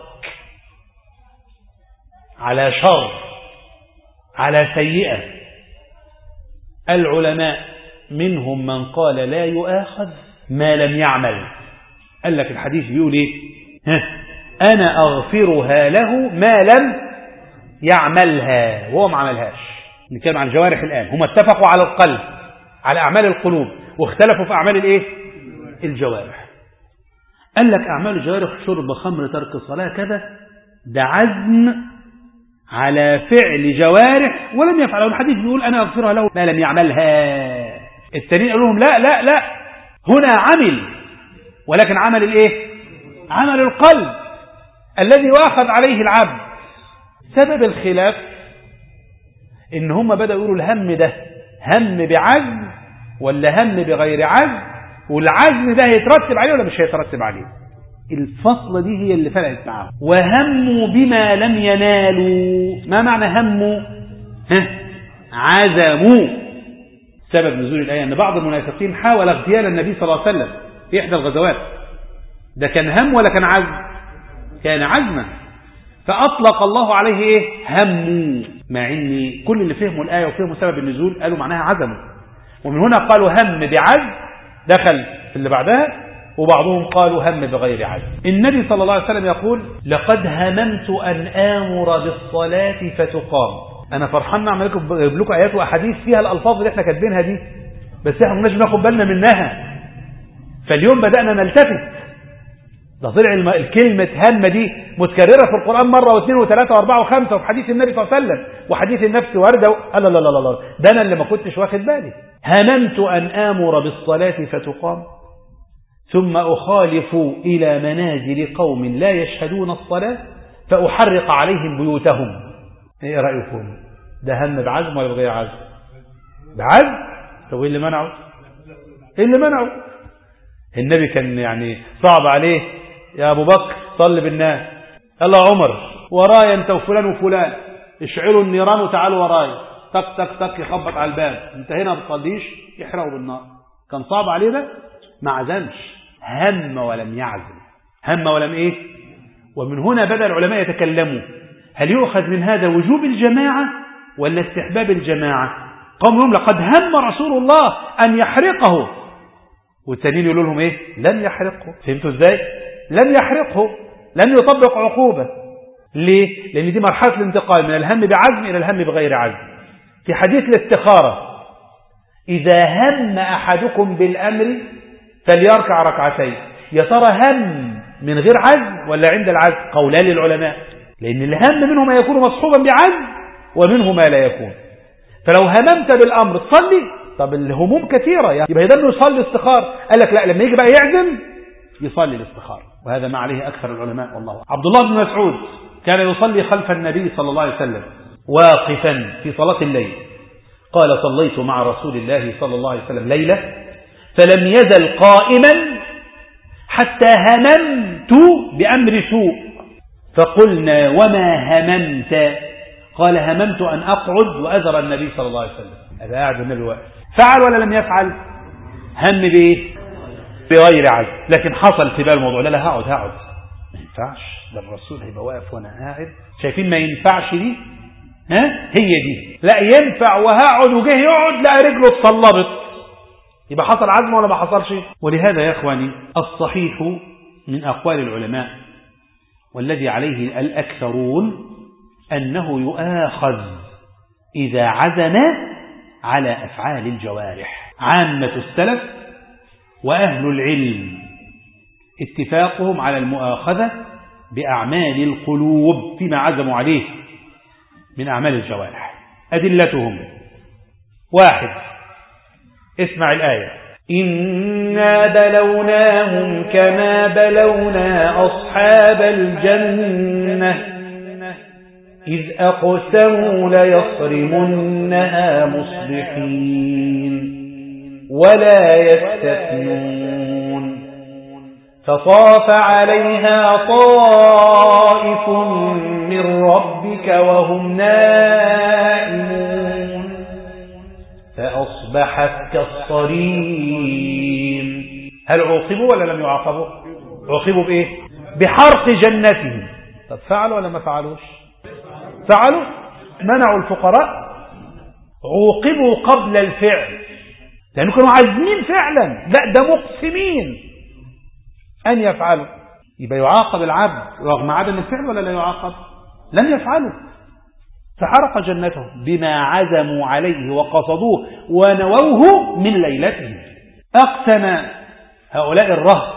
على شر على سيئة العلماء منهم من قال لا يؤاخذ ما لم يعمل قال لك الحديث بيقول ايه ها أنا أغفرها له ما لم يعملها وهو ما عملهاش نتكلم عن الجوارح الآن هم اتفقوا على القلب على أعمال القلوب واختلفوا في أعمال الإيه الجوارح قال لك أعمال الجوارح شرب خمر ترك الصلاة كذا ده عزم على فعل جوارح ولم يفعله الحديث بيقول أنا أغفرها له ما لم يعملها التانيين قالوا لهم لا لا لا هنا عمل ولكن عمل الايه عمل القلب الذي واخذ عليه العبد سبب الخلاف ان هم بدأوا يقولوا الهم ده هم بعزم ولا هم بغير عزم والعزم ده هيترتب عليه ولا مش هيترتب عليه الفصلة دي هي اللي فرقت معاهم وهموا بما لم ينالوا ما معنى هموا ها عزموا سبب نزول الآية أن بعض المنافقين حاول اغتيال النبي صلى الله عليه وسلم في إحدى الغزوات ده كان هم ولا كان عزم كان عزما فأطلق الله عليه إيه هم مع أن كل اللي فهموا الآية وفهموا سبب النزول قالوا معناها عزموا ومن هنا قالوا هم بعزم دخل في اللي بعدها وبعضهم قالوا هم بغير عزم النبي صلى الله عليه وسلم يقول لقد هممت أن آمر بالصلاة فتقام أنا فرحان نعمل لكم لكم آيات وأحاديث فيها الألفاظ اللي احنا كاتبينها دي بس احنا مش ناخد بالنا منها فاليوم بدأنا نلتفت ده طلع الكلمة هم دي متكررة في القرآن مرة واثنين وثلاثة واربعة وخمسة وفي حديث النبي صلى الله عليه وسلم وحديث النفس واردة و... لا لا لا لا ده أنا اللي ما كنتش واخد بالي هممت أن آمر بالصلاة فتقام ثم أخالف إلى منازل قوم لا يشهدون الصلاة فأحرق عليهم بيوتهم ايه رأيكم ده هم بعزم ولا بغير عزم بعزم طب ايه اللي منعه ايه اللي منعه النبي كان يعني صعب عليه يا أبو بكر صل بالناس يلا عمر ورايا انت وفلان وفلان اشعلوا النيران وتعالوا ورايا تك تك تك يخبط على الباب انت هنا ما بتصليش يحرقوا بالنار كان صعب عليه ده ما عزمش هم ولم يعزم هم ولم ايه ومن هنا بدأ العلماء يتكلموا هل يؤخذ من هذا وجوب الجماعة ولا استحباب الجماعة قوم يوم لقد هم رسول الله أن يحرقه والتانيين يقولوا لهم ايه لن يحرقه فهمتوا ازاي لن يحرقه لن يطبق عقوبة ليه لان دي مرحلة الانتقال من الهم بعزم الى الهم بغير عزم في حديث الاستخارة اذا هم احدكم بالامر فليركع ركعتين يا ترى هم من غير عزم ولا عند العزم قولان للعلماء لان الهم منه ما يكون مصحوبا بعزم ومنه ما لا يكون فلو هممت بالامر تصلي طب الهموم كثيرة يعني يبقى يدل يصلي استخار قال لك لا لما يجي بقى يعزم يصلي الاستخار وهذا ما عليه أكثر العلماء والله عبد الله بن مسعود كان يصلي خلف النبي صلى الله عليه وسلم واقفا في صلاة الليل قال صليت مع رسول الله صلى الله عليه وسلم ليلة فلم يزل قائما حتى هممت بأمر سوء فقلنا وما هممت قال هممت أن أقعد وأذر النبي صلى الله عليه وسلم أبقى قاعد النبي واقف فعل ولا لم يفعل هم بايه بغير عزم لكن حصل في بال الموضوع لا لا هقعد هقعد ما ينفعش ده الرسول هيبقى واقف وانا قاعد شايفين ما ينفعش دي ها هي دي لا ينفع وهقعد وجه يقعد لا رجله اتصلبت يبقى حصل عزم ولا ما حصلش ولهذا يا اخواني الصحيح من اقوال العلماء والذي عليه الاكثرون انه يؤاخذ اذا عزم على أفعال الجوارح عامة السلف وأهل العلم اتفاقهم على المؤاخذة بأعمال القلوب فيما عزموا عليه من أعمال الجوارح أدلتهم واحد اسمع الآية إنا بلوناهم كما بلونا أصحاب الجنة إذ أقسموا ليصرمنها مصبحين ولا يستثنون فطاف عليها طائف من ربك وهم نائمون فأصبحت كالصريم هل عوقبوا ولا لم يعاقبوا عوقبوا بإيه بحرق جنتهم طب فعلوا ولا ما فعلوش فعلوا منعوا الفقراء عوقبوا قبل الفعل لأنه كانوا عازمين فعلا لا ده مقسمين أن يفعلوا يبقى يعاقب العبد رغم عدم الفعل ولا لا يعاقب لم يفعلوا فحرق جنته بما عزموا عليه وقصدوه ونووه من ليلتهم أقسم هؤلاء الرهط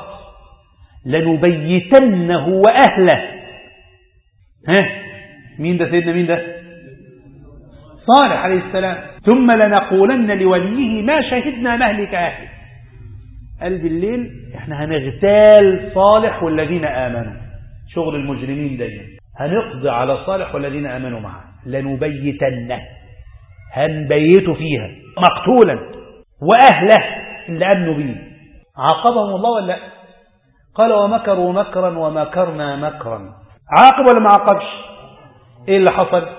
لنبيتنه وأهله ها مين ده سيدنا مين ده صالح عليه السلام ثم لنقولن لوليه ما شهدنا مهلك أهله قال بالليل احنا هنغتال صالح والذين آمنوا شغل المجرمين دايما هنقضي على صالح والذين آمنوا معه لنبيتنه هنبيته فيها مقتولا وأهله اللي أمنوا به عاقبهم الله ولا لا قال ومكروا مكرا ومكرنا مكرا عاقب ولا ما عاقبش ايه اللي حصل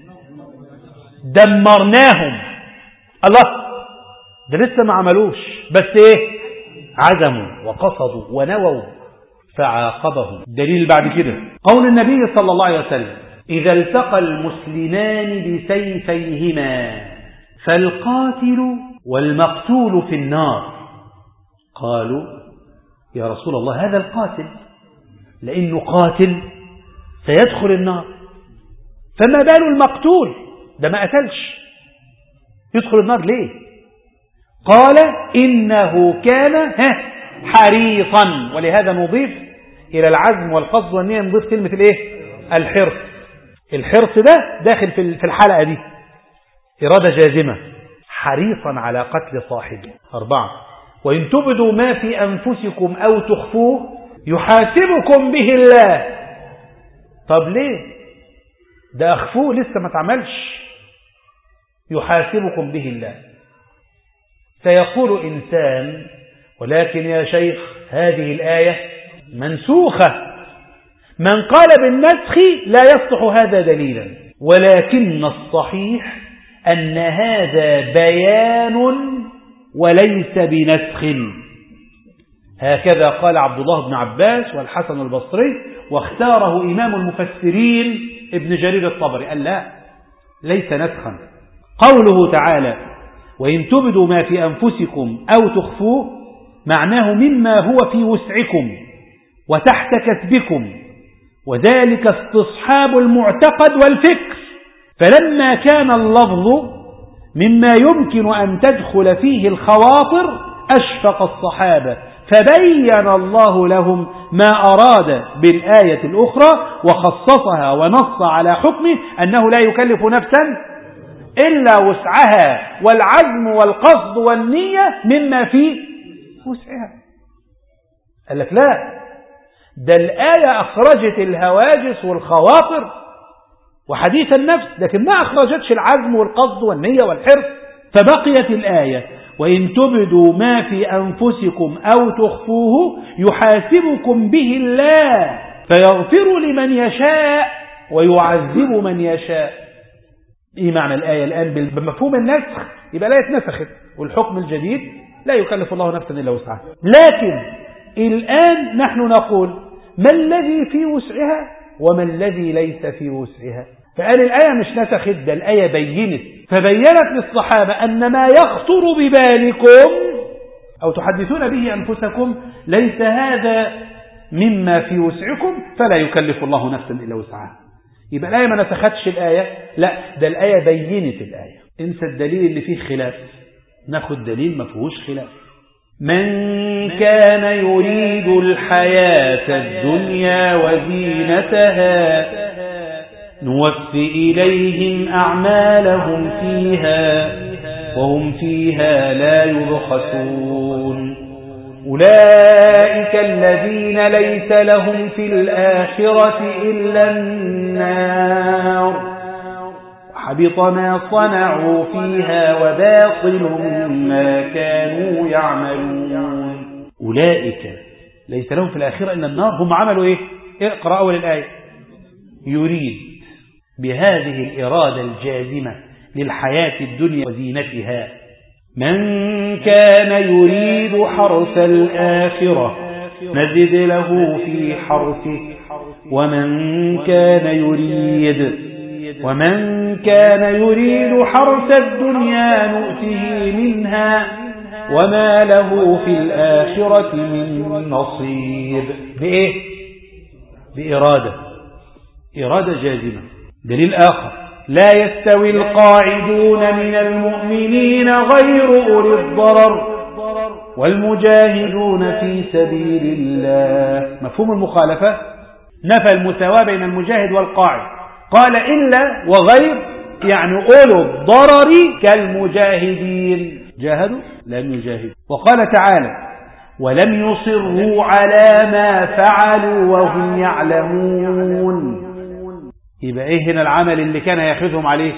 دمرناهم الله ده لسه ما عملوش بس ايه عزموا وقصدوا ونووا فعاقبهم دليل بعد كده قول النبي صلى الله عليه وسلم إذا التقى المسلمان بسيفيهما فالقاتل والمقتول في النار قالوا يا رسول الله هذا القاتل لأنه قاتل سيدخل النار فما بال المقتول ده ما قتلش يدخل النار ليه قال إنه كان حريصا ولهذا نضيف إلى العزم والقصد والنية نضيف كلمة الإيه الحرص الحرص ده داخل في الحلقة دي إرادة جازمة حريصا على قتل صاحبه أربعة وإن تبدوا ما في أنفسكم أو تخفوه يحاسبكم به الله طب ليه ده أخفوه لسه ما تعملش يحاسبكم به الله سيقول إنسان ولكن يا شيخ هذه الآية منسوخة من قال بالنسخ لا يصلح هذا دليلا ولكن الصحيح أن هذا بيان وليس بنسخ هكذا قال عبد الله بن عباس والحسن البصري واختاره إمام المفسرين ابن جرير الطبري قال لا ليس نسخا قوله تعالى وإن تبدوا ما في أنفسكم أو تخفوه معناه مما هو في وسعكم وتحت كتبكم وذلك استصحاب المعتقد والفكر فلما كان اللفظ مما يمكن أن تدخل فيه الخواطر أشفق الصحابة فبين الله لهم ما أراد بالآية الأخرى وخصصها ونص على حكمه أنه لا يكلف نفسا إلا وسعها والعزم والقصد والنية مما في وسعها قال لك لا ده الآية أخرجت الهواجس والخواطر وحديث النفس لكن ما أخرجتش العزم والقصد والنية والحرص فبقيت الآية وإن تبدوا ما في أنفسكم أو تخفوه يحاسبكم به الله فيغفر لمن يشاء ويعذب من يشاء إيه معنى الآية الآن بمفهوم النسخ يبقى لا يتنسخت والحكم الجديد لا يكلف الله نفسا إلا وسعها لكن الآن نحن نقول ما الذي في وسعها وما الذي ليس في وسعها فقال الآية مش نسخت ده الآية بينت فبينت للصحابة أن ما يخطر ببالكم أو تحدثون به أنفسكم ليس هذا مما في وسعكم فلا يكلف الله نفسا إلا وسعها يبقى الآية ما نسختش الآية لا ده الآية بينت الآية انسى الدليل اللي فيه خلاف ناخد دليل ما فيهوش خلاف من كان يريد الحياة الدنيا وزينتها نوفي إليهم أعمالهم فيها وهم فيها لا يبخسون أولئك الذين ليس لهم في الآخرة إلا النار حبط ما صنعوا فيها وباطل ما كانوا يعملون أولئك ليس لهم في الآخرة إلا النار هم عملوا إيه اقرأ أول الآية يريد بهذه الإرادة الجازمة للحياة الدنيا وزينتها من كان يريد حرث الآخرة نزد له في حرثه ومن كان يريد ومن كان يريد حرث الدنيا نؤته منها وما له في الآخرة من نصيب بإيه؟ بإرادة إرادة جازمة دليل آخر لا يستوي القاعدون من المؤمنين غير أولي الضرر والمجاهدون في سبيل الله مفهوم المخالفة نفى المساواة بين المجاهد والقاعد قال إلا وغير يعني أولو الضرر كالمجاهدين جاهدوا لم يجاهدوا وقال تعالى ولم يصروا على ما فعلوا وهم يعلمون يبقى ايه هنا العمل اللي كان ياخذهم عليه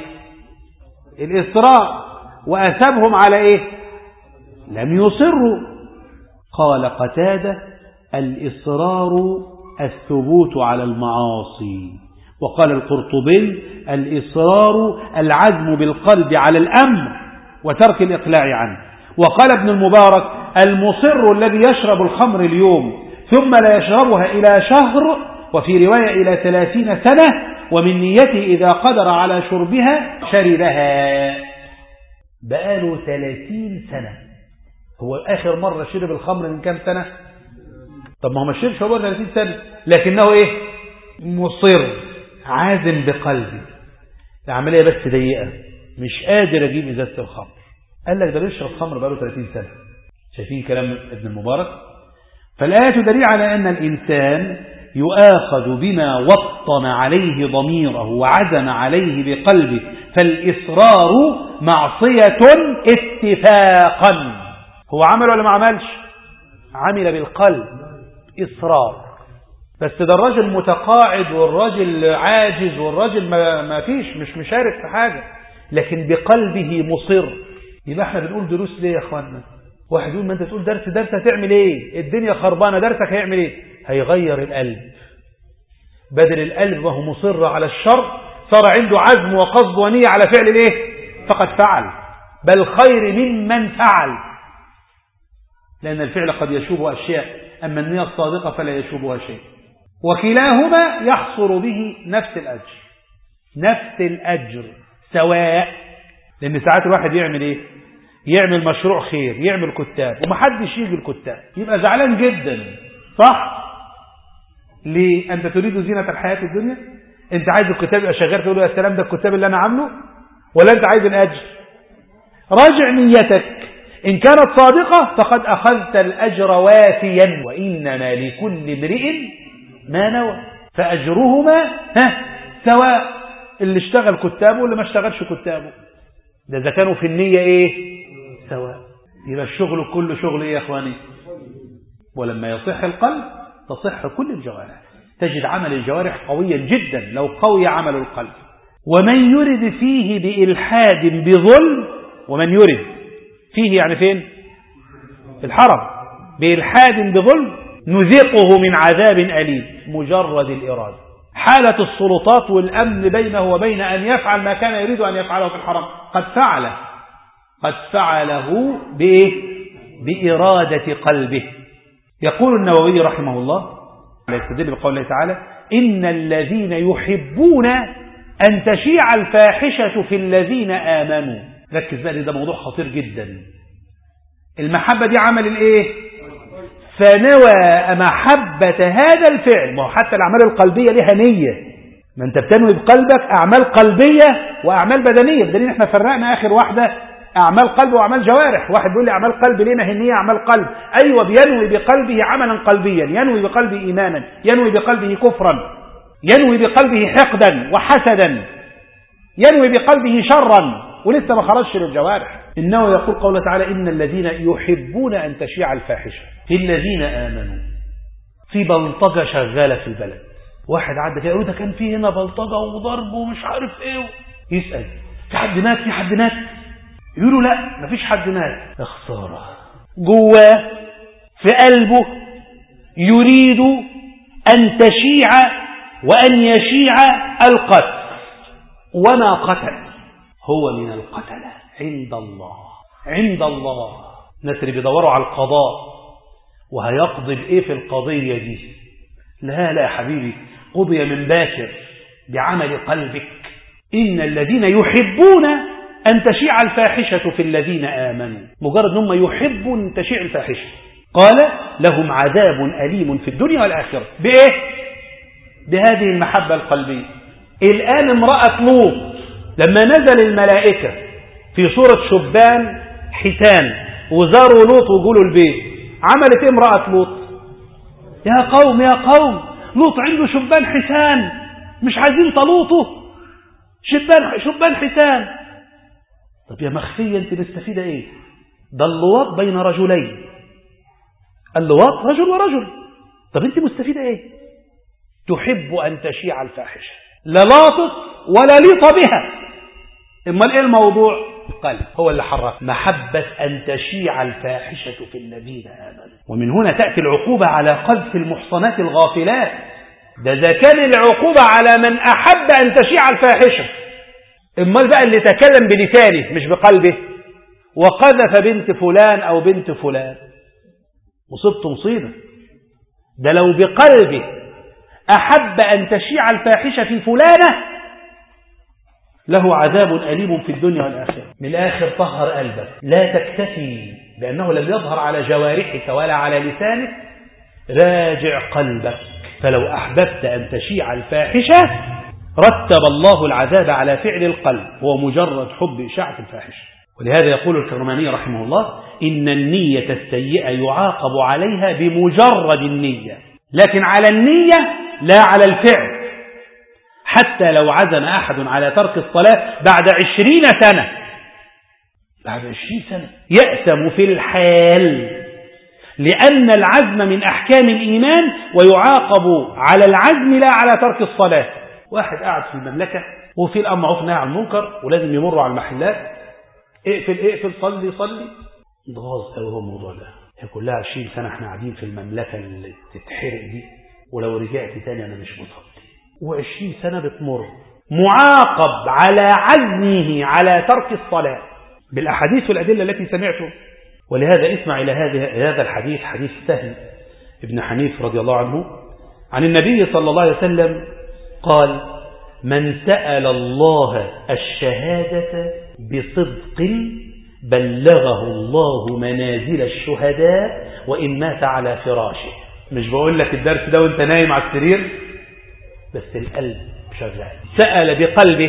الإصرار وأثبهم على ايه لم يصروا قال قتادة الإصرار الثبوت على المعاصي وقال القرطبي الإصرار العزم بالقلب على الأمر وترك الإقلاع عنه وقال ابن المبارك المصر الذي يشرب الخمر اليوم ثم لا يشربها إلى شهر وفي رواية إلى ثلاثين سنة ومن نيته إذا قدر على شربها شربها بقاله ثلاثين سنة هو آخر مرة شرب الخمر من كام سنة طب ما هو ما شربش هو 30 سنة لكنه إيه مصر عازم بقلبي العملية بس ضيقة مش قادر أجيب إزازة الخمر قال لك ده بيشرب خمر بقاله 30 سنة شايفين كلام ابن المبارك فالآية دليل على أن الإنسان يؤاخذ بما وطن عليه ضميره وعزم عليه بقلبه فالإصرار معصية اتفاقا هو عمل ولا ما عملش عمل بالقلب إصرار بس ده الراجل متقاعد والراجل عاجز والراجل ما, ما فيش مش مشارك في حاجة لكن بقلبه مصر يبقى احنا بنقول دروس ليه يا اخوانا واحد يقول ما انت تقول درس درس هتعمل ايه الدنيا خربانة درسك هيعمل ايه هيغير القلب بدل القلب وهو مصر على الشر صار عنده عزم وقصد ونية على فعل الايه فقد فعل بل خير ممن فعل لأن الفعل قد يشوب أشياء أما النية الصادقة فلا يشوبها شيء وكلاهما يحصل به نفس الأجر نفس الأجر سواء لأن ساعات الواحد يعمل إيه يعمل مشروع خير يعمل كتاب ومحدش يجي الكتاب يبقى زعلان جدا صح ليه أنت تريد زينة الحياة الدنيا أنت عايز الكتاب يبقى شغال تقول له يا سلام ده الكتاب اللي أنا عامله ولا أنت عايز الأجر راجع نيتك إن كانت صادقة فقد أخذت الأجر وافيا وإنما لكل امرئ ما نوى فأجرهما ها سواء اللي اشتغل كتابه واللي ما اشتغلش كتابه ده إذا كانوا في النية إيه سواء يبقى الشغل كله شغل إيه يا أخواني ولما يصح القلب تصح كل الجوارح تجد عمل الجوارح قويا جدا لو قوي عمل القلب ومن يرد فيه بإلحاد بظلم ومن يرد فيه يعني فين في الحرم بإلحاد بظلم نذيقه من عذاب أليم مجرد الإرادة حالة السلطات والأمن بينه وبين أن يفعل ما كان يريد أن يفعله في الحرم قد فعله قد فعله بإيه؟ بإرادة قلبه يقول النووي رحمه الله يستدل بقول الله تعالى إن الذين يحبون أن تشيع الفاحشة في الذين آمنوا ركز بقى ده موضوع خطير جدا المحبة دي عمل الايه فنوى محبة هذا الفعل ما هو حتى الأعمال القلبية لها نية ما انت بتنوي بقلبك أعمال قلبية وأعمال بدنية بدليل احنا فرقنا آخر واحدة أعمال قلب وأعمال جوارح واحد بيقول لي أعمال قلب ليه ما هي النية أعمال قلب أيوة بينوي بقلبه عملا قلبيا ينوي بقلبه إيمانا ينوي بقلبه كفرا ينوي بقلبه حقدا وحسدا ينوي بقلبه شرا ولسه ما خرجش للجوارح إنه يقول قوله تعالى إن الذين يحبون أن تشيع الفاحشة في الذين آمنوا في بلطجة شغالة في البلد واحد عدى كده يقول ده كان في هنا بلطجة وضرب ومش عارف ايه يسأل في حد مات في حد مات يقولوا لا مفيش حد مات يا خسارة جواه في قلبه يريد أن تشيع وأن يشيع القتل وما قتل هو من القتلة عند الله عند الله الناس اللي بيدوروا على القضاء وهيقضي بإيه في القضية دي لا لا يا حبيبي قضي من باكر بعمل قلبك إن الذين يحبون أن تشيع الفاحشة في الذين آمنوا مجرد أنهم يحبوا أن تشيع الفاحشة قال لهم عذاب أليم في الدنيا والآخرة بإيه؟ بهذه المحبة القلبية الآن امرأة لوط لما نزل الملائكة في صورة شبان حسان وزاروا لوط وقولوا البيت عملت ايه امرأة لوط يا قوم يا قوم لوط عنده شبان حسان مش عايزين طلوطه شبان شبان حسان طب يا مخفية انت مستفيدة ايه ده اللواط بين رجلين اللواط رجل ورجل طب انت مستفيدة ايه تحب ان تشيع الفاحشة لا لاطت ولا ليط بها امال ايه الموضوع القلب هو اللي حرك محبة أن تشيع الفاحشة في الذين آمنوا ومن هنا تأتي العقوبة على قذف المحصنات الغافلات ده إذا كان العقوبة على من أحب أن تشيع الفاحشة امال بقى اللي تكلم بلسانه مش بقلبه وقذف بنت فلان أو بنت فلان مصيبته مصيبة ده لو بقلبه أحب أن تشيع الفاحشة في فلانة له عذاب أليم في الدنيا والآخرة من الآخر طهر قلبك لا تكتفي لأنه لم يظهر على جوارحك ولا على لسانك راجع قلبك فلو أحببت أن تشيع الفاحشة رتب الله العذاب على فعل القلب هو مجرد حب إشاعة الفاحشة ولهذا يقول الكرماني رحمه الله إن النية السيئة يعاقب عليها بمجرد النية لكن على النية لا على الفعل حتى لو عزم أحد على ترك الصلاة بعد عشرين سنة بعد عشرين سنة يأتم في الحال لأن العزم من أحكام الإيمان ويعاقب على العزم لا على ترك الصلاة واحد قاعد في المملكة وفي الأمر معروف نهي عن المنكر ولازم يمروا على المحلات اقفل اقفل صلي صلي ضغط قوي هو الموضوع ده هي كلها 20 سنة احنا قاعدين في المملكة اللي تتحرق دي ولو رجعت تاني أنا مش مصلي وعشرين سنة بتمر معاقب على عزمه على ترك الصلاة بالأحاديث والأدلة التي سمعته ولهذا اسمع إلى هذا الحديث حديث سهل ابن حنيف رضي الله عنه عن النبي صلى الله عليه وسلم قال من سأل الله الشهادة بصدق بلغه الله منازل الشهداء وإن مات على فراشه مش بقول لك الدرس ده وانت نايم على السرير بس القلب شغال سأل بقلبه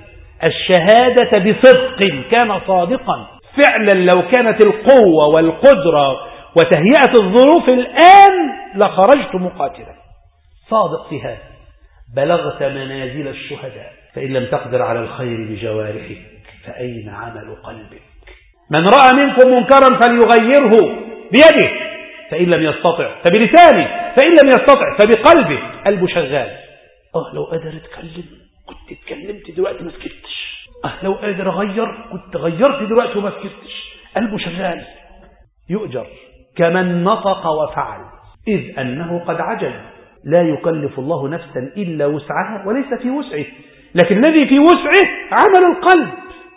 الشهادة بصدق كان صادقا فعلا لو كانت القوة والقدرة وتهيئة الظروف الآن لخرجت مقاتلا صادق في هذا بلغت منازل الشهداء فإن لم تقدر على الخير بجوارحك فأين عمل قلبك من رأى منكم منكرا فليغيره بيده فإن لم يستطع فبلسانه فإن لم يستطع فبقلبه قلبه شغال اه لو قادر اتكلم كنت اتكلمت دلوقتي ما سكتش اه لو قادر اغير كنت غيرت دلوقتي وما سكتش قلبه شغال يؤجر كمن نطق وفعل إذ أنه قد عجز لا يكلف الله نفسا إلا وسعها وليس في وسعه لكن الذي في وسعه عمل القلب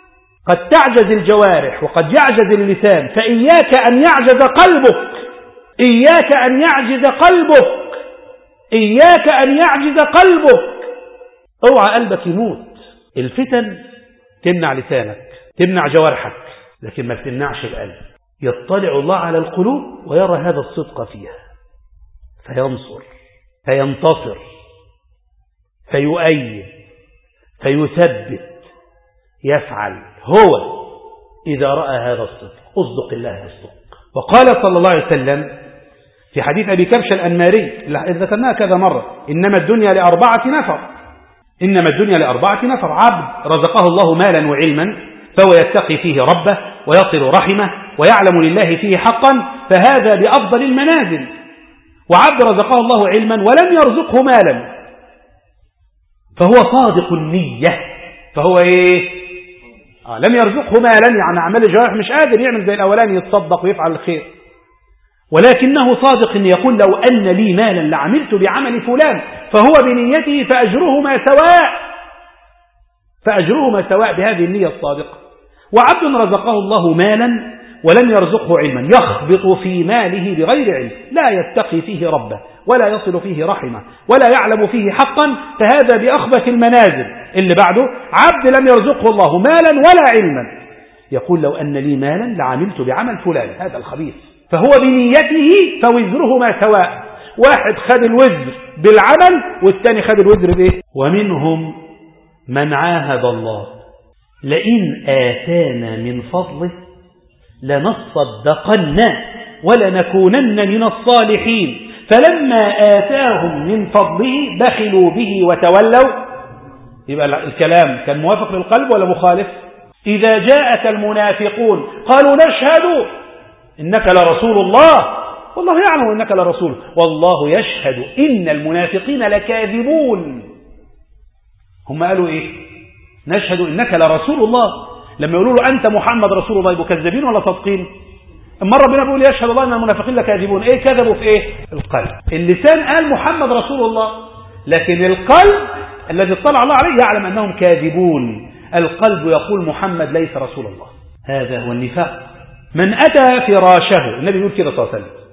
قد تعجز الجوارح وقد يعجز اللسان فإياك أن يعجز قلبك إياك أن يعجز قلبك إياك أن يعجز قلبك اوعى قلبك يموت الفتن تمنع لسانك تمنع جوارحك لكن ما تمنعش القلب يطلع الله على القلوب ويرى هذا الصدق فيها فينصر فينتصر فيؤيد فيثبت يفعل هو إذا رأى هذا الصدق أصدق الله الصدق وقال صلى الله عليه وسلم في حديث أبي كبش الأنماري اللي ذكرناها كذا مرة إنما الدنيا لأربعة نفر إنما الدنيا لأربعة نفر عبد رزقه الله مالا وعلما فهو يتقي فيه ربه ويصل رحمه ويعلم لله فيه حقا فهذا بأفضل المنازل وعبد رزقه الله علما ولم يرزقه مالا فهو صادق النية فهو إيه آه لم يرزقه مالا يعني عمل الجوارح مش قادر يعمل زي الأولاني يتصدق ويفعل الخير ولكنه صادق إن يقول لو أن لي مالا لعملت بعمل فلان فهو بنيته فأجرهما سواء فأجرهما سواء بهذه النية الصادقة وعبد رزقه الله مالا ولم يرزقه علما يخبط في ماله بغير علم لا يتقي فيه ربه ولا يصل فيه رحمه ولا يعلم فيه حقا فهذا بأخبث المنازل اللي بعده عبد لم يرزقه الله مالا ولا علما يقول لو أن لي مالا لعملت بعمل فلان هذا الخبيث فهو بنيته فوزرهما سواء واحد خد الوزر بالعمل والثاني خد الوزر بايه ومنهم من عاهد الله لئن آتانا من فضله لنصدقن ولنكونن من الصالحين فلما آتاهم من فضله بخلوا به وتولوا يبقى الكلام كان موافق للقلب ولا مخالف إذا جاءك المنافقون قالوا نشهد إنك لرسول الله والله يعلم إنك لرسول والله يشهد إن المنافقين لكاذبون هم قالوا إيه نشهد إنك لرسول الله لما يقولوا له أنت محمد رسول الله يبقوا كذابين ولا صادقين المرة ربنا بيقول يشهد الله أن المنافقين لكاذبون إيه كذبوا في إيه القلب اللسان قال محمد رسول الله لكن القلب الذي اطلع الله عليه يعلم أنهم كاذبون القلب يقول محمد ليس رسول الله هذا هو النفاق من أتى فراشه النبي يقول كده صلى الله عليه وسلم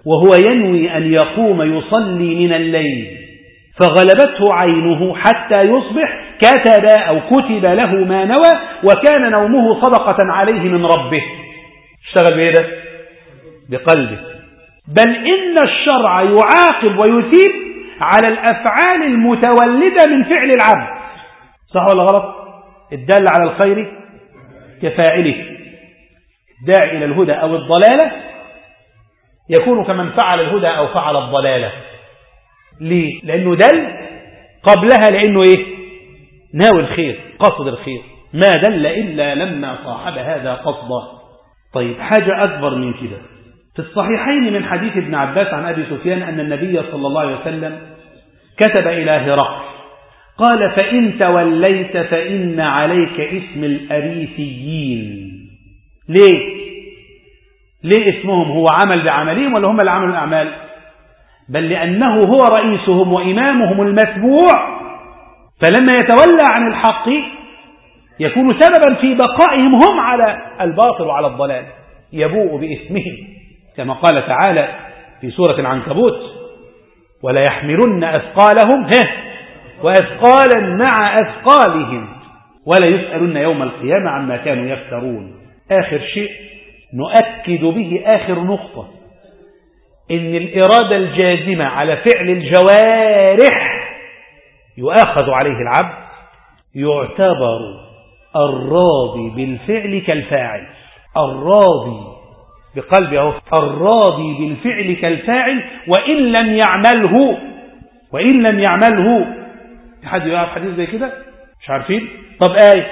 وهو ينوي أن يقوم يصلي من الليل فغلبته عينه حتى يصبح كتب أو كتب له ما نوى وكان نومه صدقة عليه من ربه اشتغل بإيه ده بقلبه بل إن الشرع يعاقب ويثيب على الأفعال المتولدة من فعل العبد صح ولا غلط الدال على الخير كفاعله الداعي إلى الهدى أو الضلالة يكون كمن فعل الهدى أو فعل الضلالة ليه؟ لأنه دل قبلها لأنه إيه ناوي الخير قصد الخير ما دل إلا لما صاحب هذا قصدا طيب حاجة أكبر من كده في الصحيحين من حديث ابن عباس عن أبي سفيان أن النبي صلى الله عليه وسلم كتب إلى هرقل قال فإن توليت فإن عليك اسم الأريسيين ليه ليه اسمهم هو عمل بعملهم ولا هم اللي عملوا الأعمال بل لأنه هو رئيسهم وإمامهم المتبوع فلما يتولى عن الحق يكون سببا في بقائهم هم على الباطل وعلى الضلال يبوء باسمهم كما قال تعالى في سورة العنكبوت ولا يحملن أثقالهم هه وأثقالا مع أثقالهم ولا يسألن يوم القيامة عما كانوا يفترون آخر شيء نؤكد به آخر نقطة إن الإرادة الجازمة على فعل الجوارح يؤاخذ عليه العبد يعتبر الراضي بالفعل كالفاعل الراضي بقلبه الراضي بالفعل كالفاعل وإن لم يعمله وإن لم يعمله حد يعرف حديث زي كده مش عارفين طب آية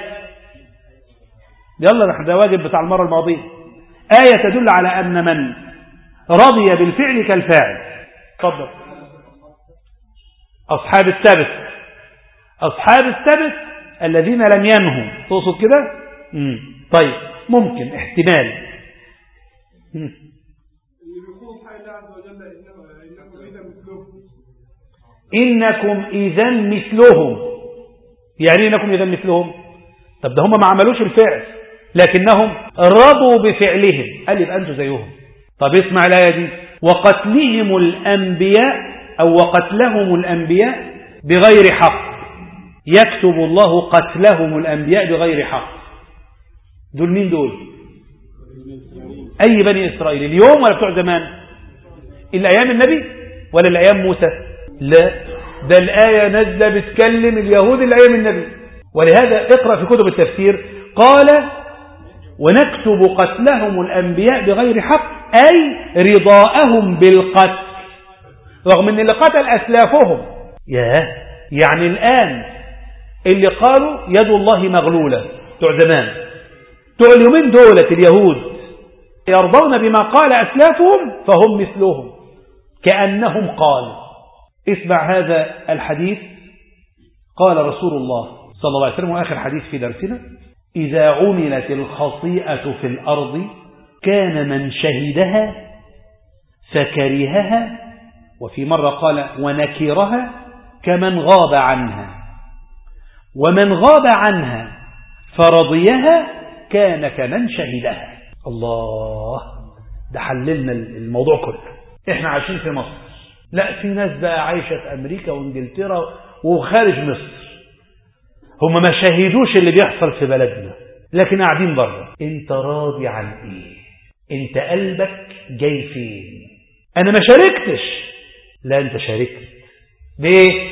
يلا ده واجب بتاع المرة الماضية آية تدل على أن من رضي بالفعل كالفاعل تفضل أصحاب السبت أصحاب السبت الذين لم ينهوا تقصد كده مم. طيب ممكن احتمال مم. إنكم إذا مثلهم يعني إنكم إذا مثلهم طب ده هم ما عملوش الفعل لكنهم رضوا بفعلهم قال يبقى أنتوا زيهم طب اسمع الآية دي وقتلهم الأنبياء أو وقتلهم الأنبياء بغير حق يكتب الله قتلهم الأنبياء بغير حق دول مين دول أي بني إسرائيل اليوم ولا بتوع زمان الأيام النبي ولا الأيام موسى لا ده الآية نازلة بتكلم اليهود الأيام النبي ولهذا اقرأ في كتب التفسير قال ونكتب قتلهم الأنبياء بغير حق أي رضاءهم بالقتل رغم أن اللي قتل أسلافهم ياه يعني الآن اللي قالوا يد الله مغلولة بتوع زمان بتوع اليومين دولة اليهود يرضون بما قال أسلافهم فهم مثلهم كأنهم قالوا اسمع هذا الحديث قال رسول الله صلى الله عليه وسلم وآخر حديث في درسنا إذا عملت الخطيئة في الأرض كان من شهدها فكرهها وفي مرة قال ونكرها كمن غاب عنها ومن غاب عنها فرضيها كان كمن شهدها الله ده حللنا الموضوع كله احنا عايشين في مصر لا في ناس بقى عايشة في أمريكا وانجلترا وخارج مصر هم ما شهدوش اللي بيحصل في بلدنا لكن قاعدين بره انت راضي عن ايه انت قلبك جاي فين انا ما شاركتش لا انت شاركت بايه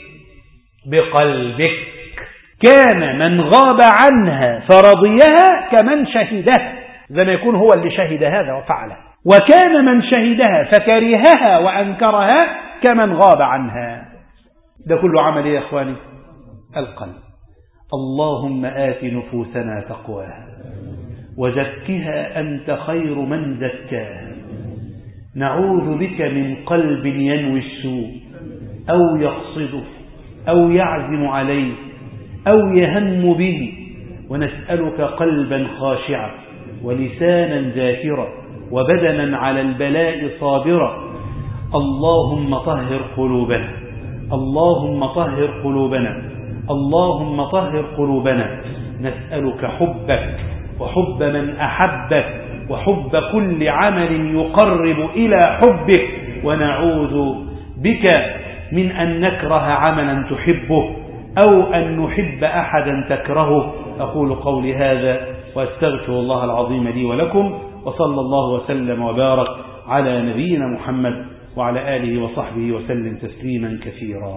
بقلبك كان من غاب عنها فرضيها كمن شهدها زي ما يكون هو اللي شهد هذا وفعله وكان من شهدها فكرهها وأنكرها كمن غاب عنها ده كله عمل ايه يا اخواني القلب اللهم آت نفوسنا تقواها وزكها أنت خير من زكاها نعوذ بك من قلب ينوي السوء أو يقصده أو يعزم عليه أو يهم به ونسألك قلبا خاشعا ولسانا ذاكرا وبدنا على البلاء صابرا اللهم طهر قلوبنا اللهم طهر قلوبنا اللهم طهر قلوبنا نسألك حبك وحب من أحبك وحب كل عمل يقرب إلى حبك ونعوذ بك من أن نكره عملا تحبه أو أن نحب أحدا تكرهه أقول قولي هذا وأستغفر الله العظيم لي ولكم وصلى الله وسلم وبارك على نبينا محمد وعلى آله وصحبه وسلم تسليما كثيرا